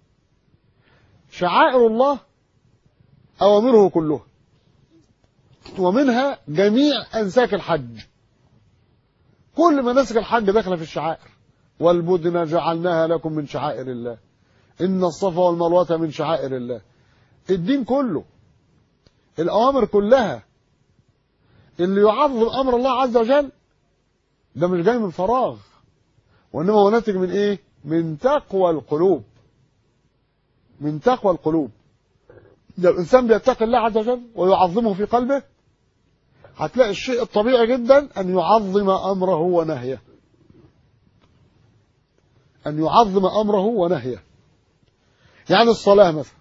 شعائر الله أوامره كلها ومنها جميع أنساك الحج كل مناسك الحج داخله في الشعائر والبدن جعلناها لكم من شعائر الله إن الصفا والمروة من شعائر الله الدين كله الأوامر كلها اللي يعظم أمر الله عز وجل ده مش جاي من فراغ وإنما هو ناتج من إيه من تقوى القلوب من تقوى القلوب لو الإنسان بيتقي الله عز وجل ويعظمه في قلبه هتلاقي الشيء الطبيعي جدا أن يعظم أمره ونهيه أن يعظم أمره ونهيه يعني الصلاة مثلا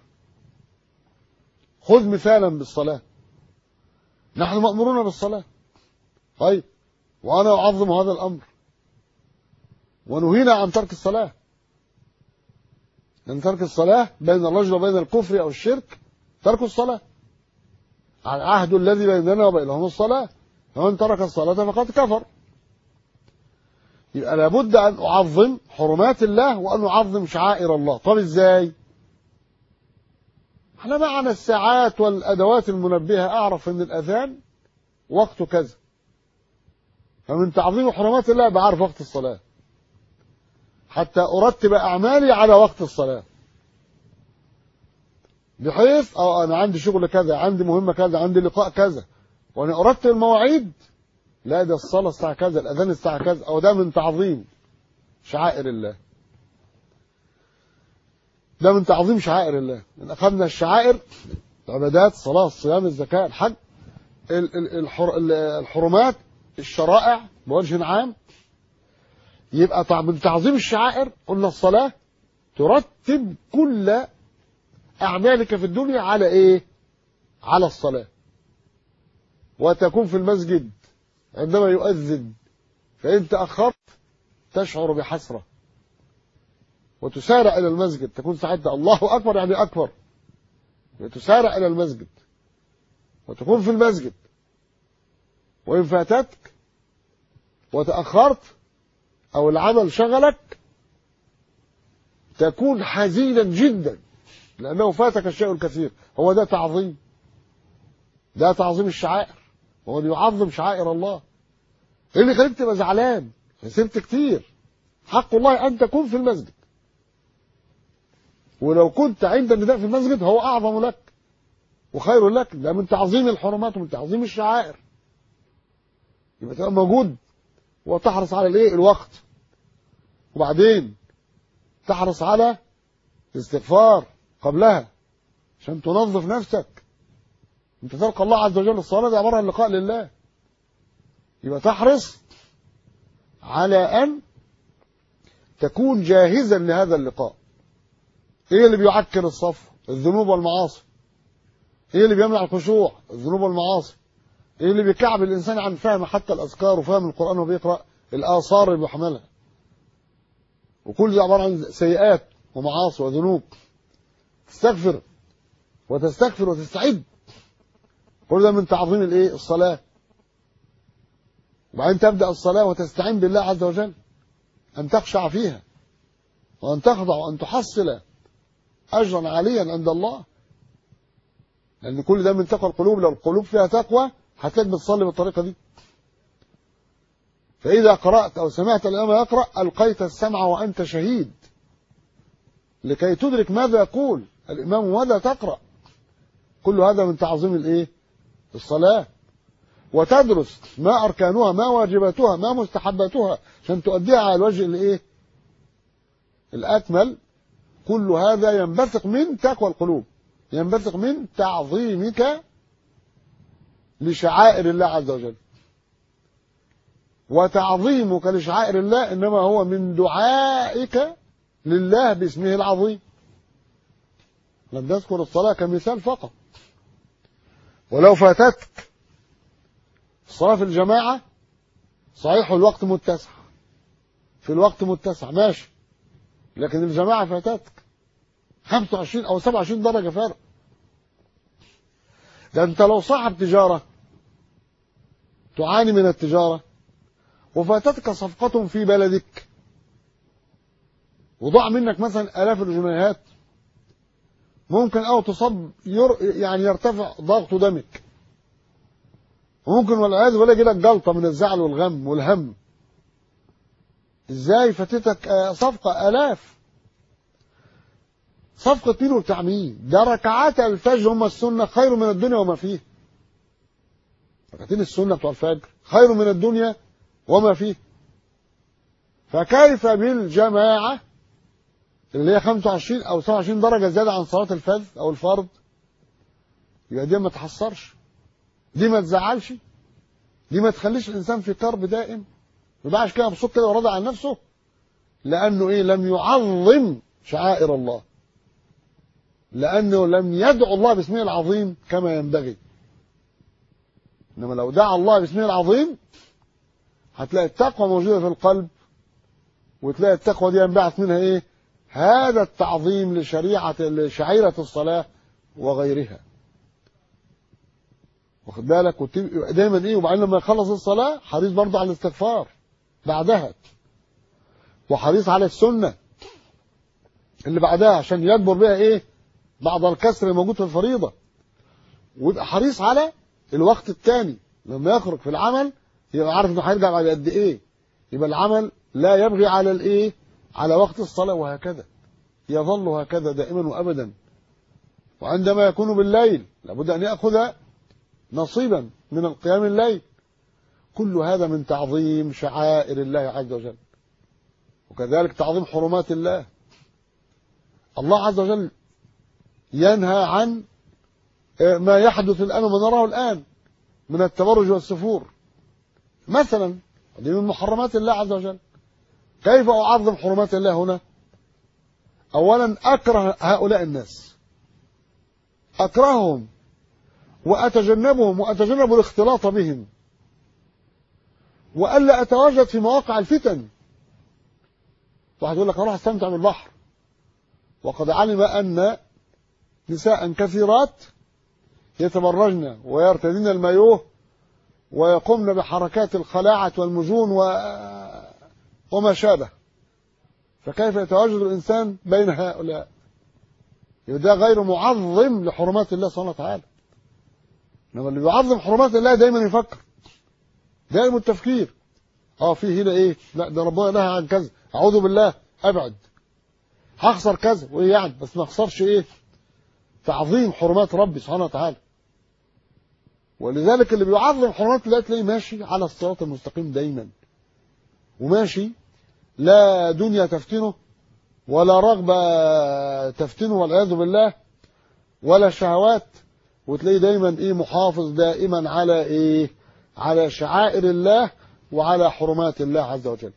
خذ مثالا بالصلاة نحن مأمورون بالصلاة طيب وأنا أعظم هذا الأمر ونهينا عن ترك الصلاة لأن ترك الصلاة بين الرجل وبين الكفر أو الشرك ترك الصلاة العهد الذي بيننا وبينهم الصلاة فمن ترك الصلاة فقد كفر يبقى لابد أن أعظم حرمات الله وأن أعظم شعائر الله طب إزاي احنا معنا الساعات والأدوات المنبهة أعرف أن الأذان وقته كذا فمن تعظيم حرمات الله بعرف وقت الصلاة حتى أرتب أعمالي على وقت الصلاة بحيث اه أنا عندي شغل كذا عندي مهمة كذا عندي لقاء كذا وأنا أرتب المواعيد لا ده الصلاة الساعة كذا الأذان الساعة كذا أو ده من تعظيم شعائر الله ده من تعظيم شعائر الله إن أخذنا الشعائر العبادات الصلاة الصيام الزكاة الحج الحرمات الشرائع بوجه عام يبقى من تعظيم الشعائر قلنا الصلاة ترتب كل أعمالك في الدنيا على إيه على الصلاة وتكون في المسجد عندما يؤذن فإن تأخرت تشعر بحسرة وتسارع إلى المسجد تكون ساعتها الله أكبر يعني أكبر وتسارع إلى المسجد وتكون في المسجد وإن فاتتك وتأخرت أو العمل شغلك تكون حزينا جدا لأنه فاتك الشيء الكثير هو ده تعظيم ده تعظيم الشعائر هو يعظم شعائر الله ايه اللي خليك تبقى زعلان خسرت كتير حق الله أن تكون في المسجد ولو كنت عند النداء في المسجد هو أعظم لك وخير لك ده من تعظيم الحرمات ومن تعظيم الشعائر يبقى تبقى موجود وتحرص على الايه الوقت وبعدين تحرص على الاستغفار قبلها عشان تنظف نفسك انت تلقى الله عز وجل الصلاة دي عبارة عن لقاء لله يبقى تحرص على أن تكون جاهزا لهذا اللقاء ايه اللي بيعكر الصف الذنوب والمعاصي ايه اللي بيمنع الخشوع الذنوب والمعاصي ايه اللي بيكعب الانسان عن فهم حتى الاذكار وفهم القران وبيقرا الاثار اللي بيحملها وكل ده عباره عن سيئات ومعاصي وذنوب تستغفر وتستغفر وتستعد كل ده من تعظيم الايه الصلاه وبعدين تبدا الصلاه وتستعين بالله عز وجل ان تخشع فيها وان تخضع وان تحصل اجرا عاليا عند الله لان كل ده من تقوى القلوب لو القلوب فيها تقوى هتلاقيك بتصلي بالطريقه دي فاذا قرات او سمعت الامام يقرا القيت السمع وانت شهيد لكي تدرك ماذا يقول الامام وماذا تقرا كل هذا من تعظيم الايه الصلاه وتدرس ما اركانها ما واجباتها ما مستحباتها عشان تؤديها على الوجه الايه الاكمل كل هذا ينبثق من تقوى القلوب ينبثق من تعظيمك لشعائر الله عز وجل وتعظيمك لشعائر الله إنما هو من دعائك لله باسمه العظيم لم تذكر الصلاة كمثال فقط ولو فاتتك الصلاة في الجماعة صحيح الوقت متسع في الوقت متسع ماشي لكن الجماعة فاتتك 25 أو 27 درجة فرق ده أنت لو صاحب تجارة تعاني من التجارة وفاتتك صفقة في بلدك وضاع منك مثلا آلاف الجنيهات ممكن أو تصب ير يعني يرتفع ضغط دمك وممكن والعياذ بالله يجي لك جلطة من الزعل والغم والهم ازاي فاتتك صفقة آلاف صفقة مين وبتاع مين ده ركعات الفجر هم السنة خير من الدنيا وما فيه ركعتين السنة بتوع الفجر خير من الدنيا وما فيه فكيف بالجماعة اللي هي 25 أو 27 درجة زيادة عن صلاة الفجر أو الفرض يبقى دي ما تحصرش دي ما تزعلش دي ما تخليش الانسان في كرب دائم ما يبقاش كده مبسوط كده وراضي عن نفسه لانه ايه لم يعظم شعائر الله لانه لم يدعو الله باسمه العظيم كما ينبغي انما لو دعا الله باسمه العظيم هتلاقي التقوى موجوده في القلب وتلاقي التقوى دي ينبعث منها ايه هذا التعظيم لشريعه لشعيره الصلاه وغيرها واخد بالك وتبقى دايما ايه وبعدين لما يخلص الصلاه حريص برضه على الاستغفار بعدها وحريص على السنه اللي بعدها عشان يجبر بها ايه بعض الكسر الموجود في الفريضه ويبقى حريص على الوقت الثاني لما يخرج في العمل يبقى عارف انه هيرجع بعد قد ايه يبقى العمل لا يبغي على الايه على وقت الصلاه وهكذا يظل هكذا دائما وابدا وعندما يكون بالليل لابد ان ياخذ نصيبا من القيام الليل كل هذا من تعظيم شعائر الله عز وجل وكذلك تعظيم حرمات الله الله عز وجل ينهى عن ما يحدث الآن وما نراه الآن من التبرج والسفور مثلا دي من محرمات الله عز وجل كيف أعظم حرمات الله هنا أولا أكره هؤلاء الناس أكرههم وأتجنبهم وأتجنب الاختلاط بهم وألا أتواجد في مواقع الفتن واحد يقول لك أروح أستمتع بالبحر وقد علم أن نساء كثيرات يتبرجن ويرتدين المايوه ويقومن بحركات الخلاعة والمجون و... وما شابه فكيف يتواجد الإنسان بين هؤلاء ده غير معظم لحرمات الله سبحانه وتعالى انما اللي بيعظم حرمات الله دايما يفكر دائما التفكير اه في هنا ايه لا ده ربنا نهى عن كذا اعوذ بالله ابعد هخسر كذا وايه يعني بس ما اخسرش ايه تعظيم حرمات ربي سبحانه وتعالى ولذلك اللي بيعظم حرمات الله تلاقيه ماشي على الصراط المستقيم دايما وماشي لا دنيا تفتنه ولا رغبة تفتنه والعياذ بالله ولا شهوات وتلاقيه دايما ايه محافظ دائما على ايه على شعائر الله وعلى حرمات الله عز وجل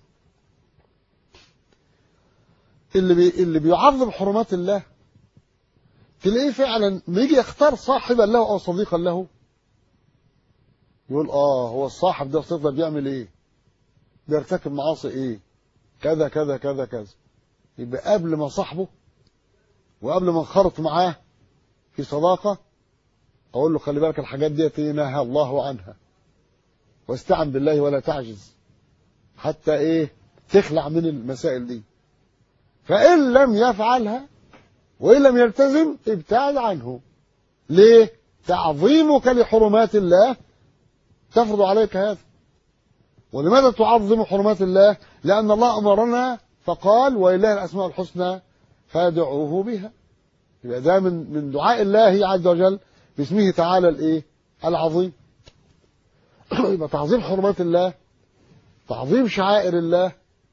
اللي بي اللي بيعظم حرمات الله تلاقيه فعلا ما يجي يختار صاحبا له او صديقا له يقول اه هو الصاحب ده الصديق ده بيعمل ايه بيرتكب معاصي ايه كذا كذا كذا كذا يبقى قبل ما صاحبه وقبل ما انخرط معاه في صداقه اقول له خلي بالك الحاجات دي نهى الله عنها واستعن بالله ولا تعجز حتى ايه تخلع من المسائل دي فان لم يفعلها وان لم يلتزم ابتعد عنه ليه تعظيمك لحرمات الله تفرض عليك هذا ولماذا تعظم حرمات الله لان الله امرنا فقال ولله الاسماء الحسنى فادعوه بها يبقى ده من من دعاء الله عز وجل باسمه تعالى الايه العظيم يبقى تعظيم حرمات الله تعظيم شعائر الله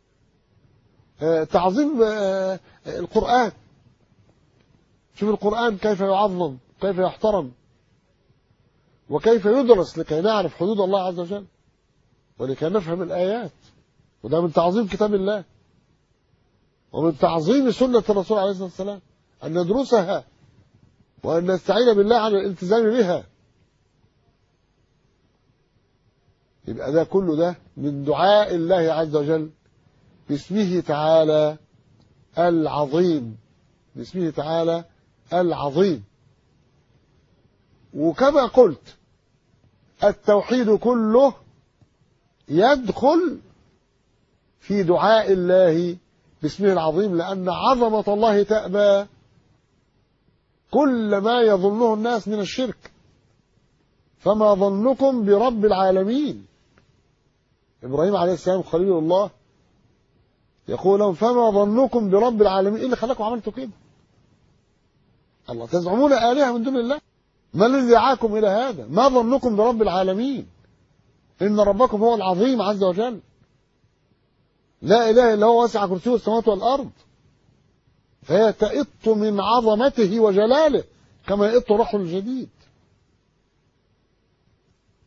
تعظيم القرآن شوف القرآن كيف يعظم كيف يحترم وكيف يدرس لكي نعرف حدود الله عز وجل ولكي نفهم الآيات وده من تعظيم كتاب الله ومن تعظيم سنة الرسول عليه الصلاة والسلام أن ندرسها وأن نستعين بالله على الالتزام بها يبقى ده كله ده من دعاء الله عز وجل باسمه تعالى العظيم باسمه تعالى العظيم وكما قلت التوحيد كله يدخل في دعاء الله باسمه العظيم لأن عظمة الله تأبى كل ما يظنه الناس من الشرك فما ظنكم برب العالمين إبراهيم عليه السلام خليل الله يقول لهم فما ظنكم برب العالمين إيه اللي خلاكم عملتوا كده الله تزعمون آلهة من دون الله ما الذي دعاكم إلى هذا ما ظنكم برب العالمين إن ربكم هو العظيم عز وجل لا إله إلا هو وسع كرسيه السماوات والأرض فهي تئط من عظمته وجلاله كما يئط رحل الجديد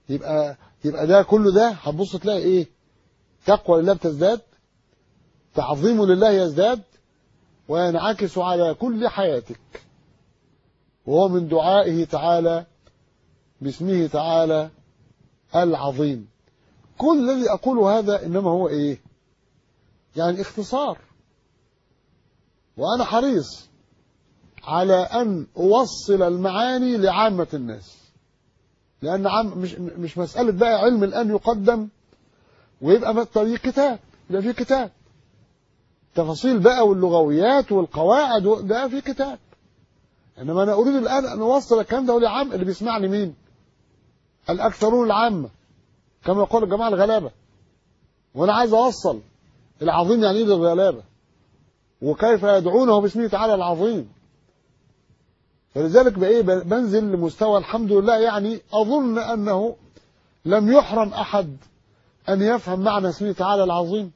يبقى يبقى ده كله ده هتبص تلاقي ايه تقوى لله بتزداد تعظيم لله يزداد وينعكس على كل حياتك وهو من دعائه تعالى باسمه تعالى العظيم كل الذي أقول هذا إنما هو إيه يعني اختصار وأنا حريص على أن أوصل المعاني لعامة الناس لأن عام مش, مش مسألة بقى علم الآن يقدم ويبقى من طريق كتاب يبقى في كتاب تفاصيل بقى واللغويات والقواعد ده في كتاب انما انا اريد الان ان اوصل الكلام ده لعام اللي بيسمعني مين الاكثرون العامه كما يقول الجماعه الغلابه وانا عايز اوصل العظيم يعني ايه للغلابه وكيف يدعونه باسمه تعالى العظيم فلذلك بايه بنزل لمستوى الحمد لله يعني اظن انه لم يحرم احد ان يفهم معنى اسمه تعالى العظيم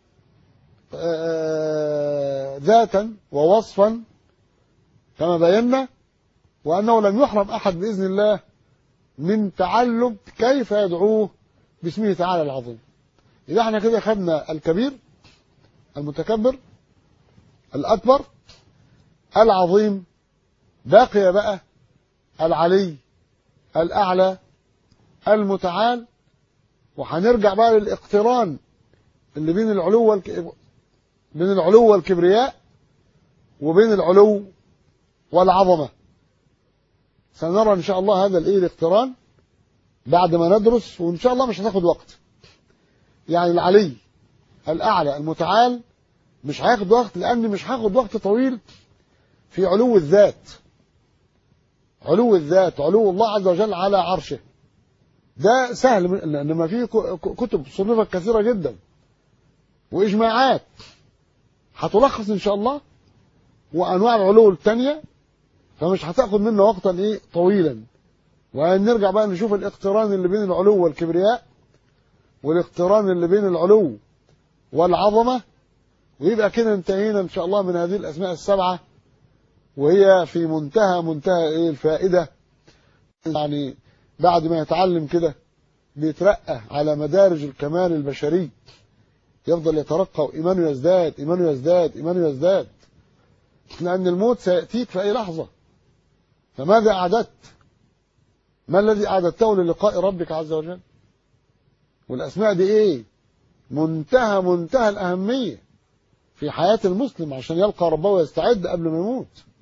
ذاتا ووصفا كما بينا وأنه لم يحرم أحد بإذن الله من تعلم كيف يدعوه باسمه تعالى العظيم إذا احنا كده خدنا الكبير المتكبر الأكبر العظيم باقي بقى العلي الأعلى المتعال وهنرجع بقى للاقتران اللي بين العلو والك... بين العلو والكبرياء وبين العلو والعظمة سنرى إن شاء الله هذا الإيه الاقتران بعد ما ندرس وإن شاء الله مش هتاخد وقت يعني العلي الأعلى المتعال مش هياخد وقت لأن مش هاخد وقت طويل في علو الذات علو الذات علو الله عز وجل على عرشه ده سهل لأن ما فيه كتب صنفت كثيرة جدا وإجماعات هتلخص إن شاء الله وأنواع العلو الثانية فمش هتاخد منا وقتا إيه طويلا ونرجع بقى نشوف الاقتران اللي بين العلو والكبرياء والاقتران اللي بين العلو والعظمة ويبقى كده انتهينا إن شاء الله من هذه الأسماء السبعة وهي في منتهى منتهى إيه الفائدة يعني بعد ما يتعلم كده بيترقى على مدارج الكمال البشري يفضل يترقى وإيمانه يزداد إيمانه يزداد إيمانه يزداد لأن الموت سيأتيك في أي لحظة فماذا أعددت ما الذي أعددته للقاء ربك عز وجل والأسماء دي إيه منتهى منتهى الأهمية في حياة المسلم عشان يلقى ربه ويستعد قبل ما يموت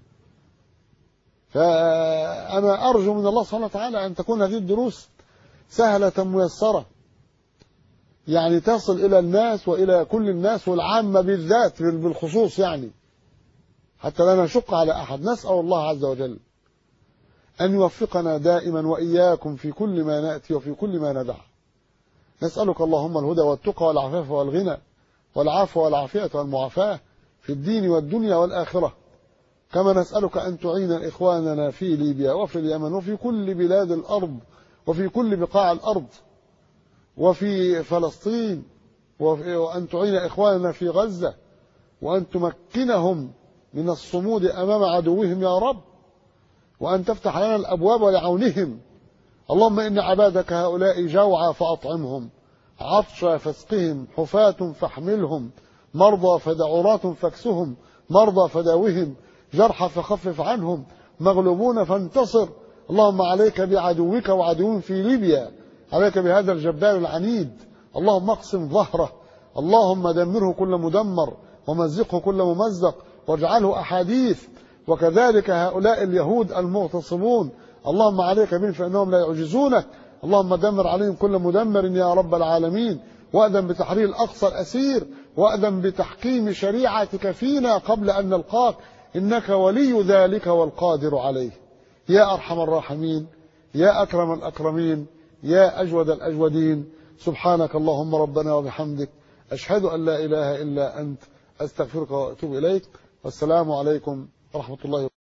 فأنا أرجو من الله سبحانه وتعالى أن تكون هذه الدروس سهلة ميسرة يعني تصل إلى الناس وإلى كل الناس والعامة بالذات بالخصوص يعني حتى لا نشق على أحد نسأل الله عز وجل أن يوفقنا دائما وإياكم في كل ما نأتي وفي كل ما ندع نسألك اللهم الهدى والتقى والعفاف والغنى والعفو والعافية والمعافاة في الدين والدنيا والآخرة كما نسألك أن تعين إخواننا في ليبيا وفي اليمن وفي كل بلاد الأرض وفي كل بقاع الأرض وفي فلسطين وأن تعين إخواننا في غزة وأن تمكنهم من الصمود أمام عدوهم يا رب وأن تفتح لنا الأبواب لعونهم اللهم إن عبادك هؤلاء جوعى فأطعمهم عطشى فاسقهم حفاة فاحملهم مرضى فدعورات فاكسهم مرضى فداوهم جرحى فخفف عنهم مغلوبون فانتصر اللهم عليك بعدوك وعدو في ليبيا عليك بهذا الجبار العنيد اللهم اقسم ظهره اللهم دمره كل مدمر ومزقه كل ممزق واجعله أحاديث وكذلك هؤلاء اليهود المغتصبون اللهم عليك بهم فإنهم لا يعجزونك اللهم دمر عليهم كل مدمر يا رب العالمين وأذن بتحرير الأقصى الأسير وأذن بتحكيم شريعتك فينا قبل أن نلقاك إنك ولي ذلك والقادر عليه يا أرحم الراحمين يا أكرم الأكرمين يا أجود الأجودين سبحانك اللهم ربنا وبحمدك أشهد أن لا إله إلا أنت أستغفرك وأتوب إليك والسلام عليكم ورحمة الله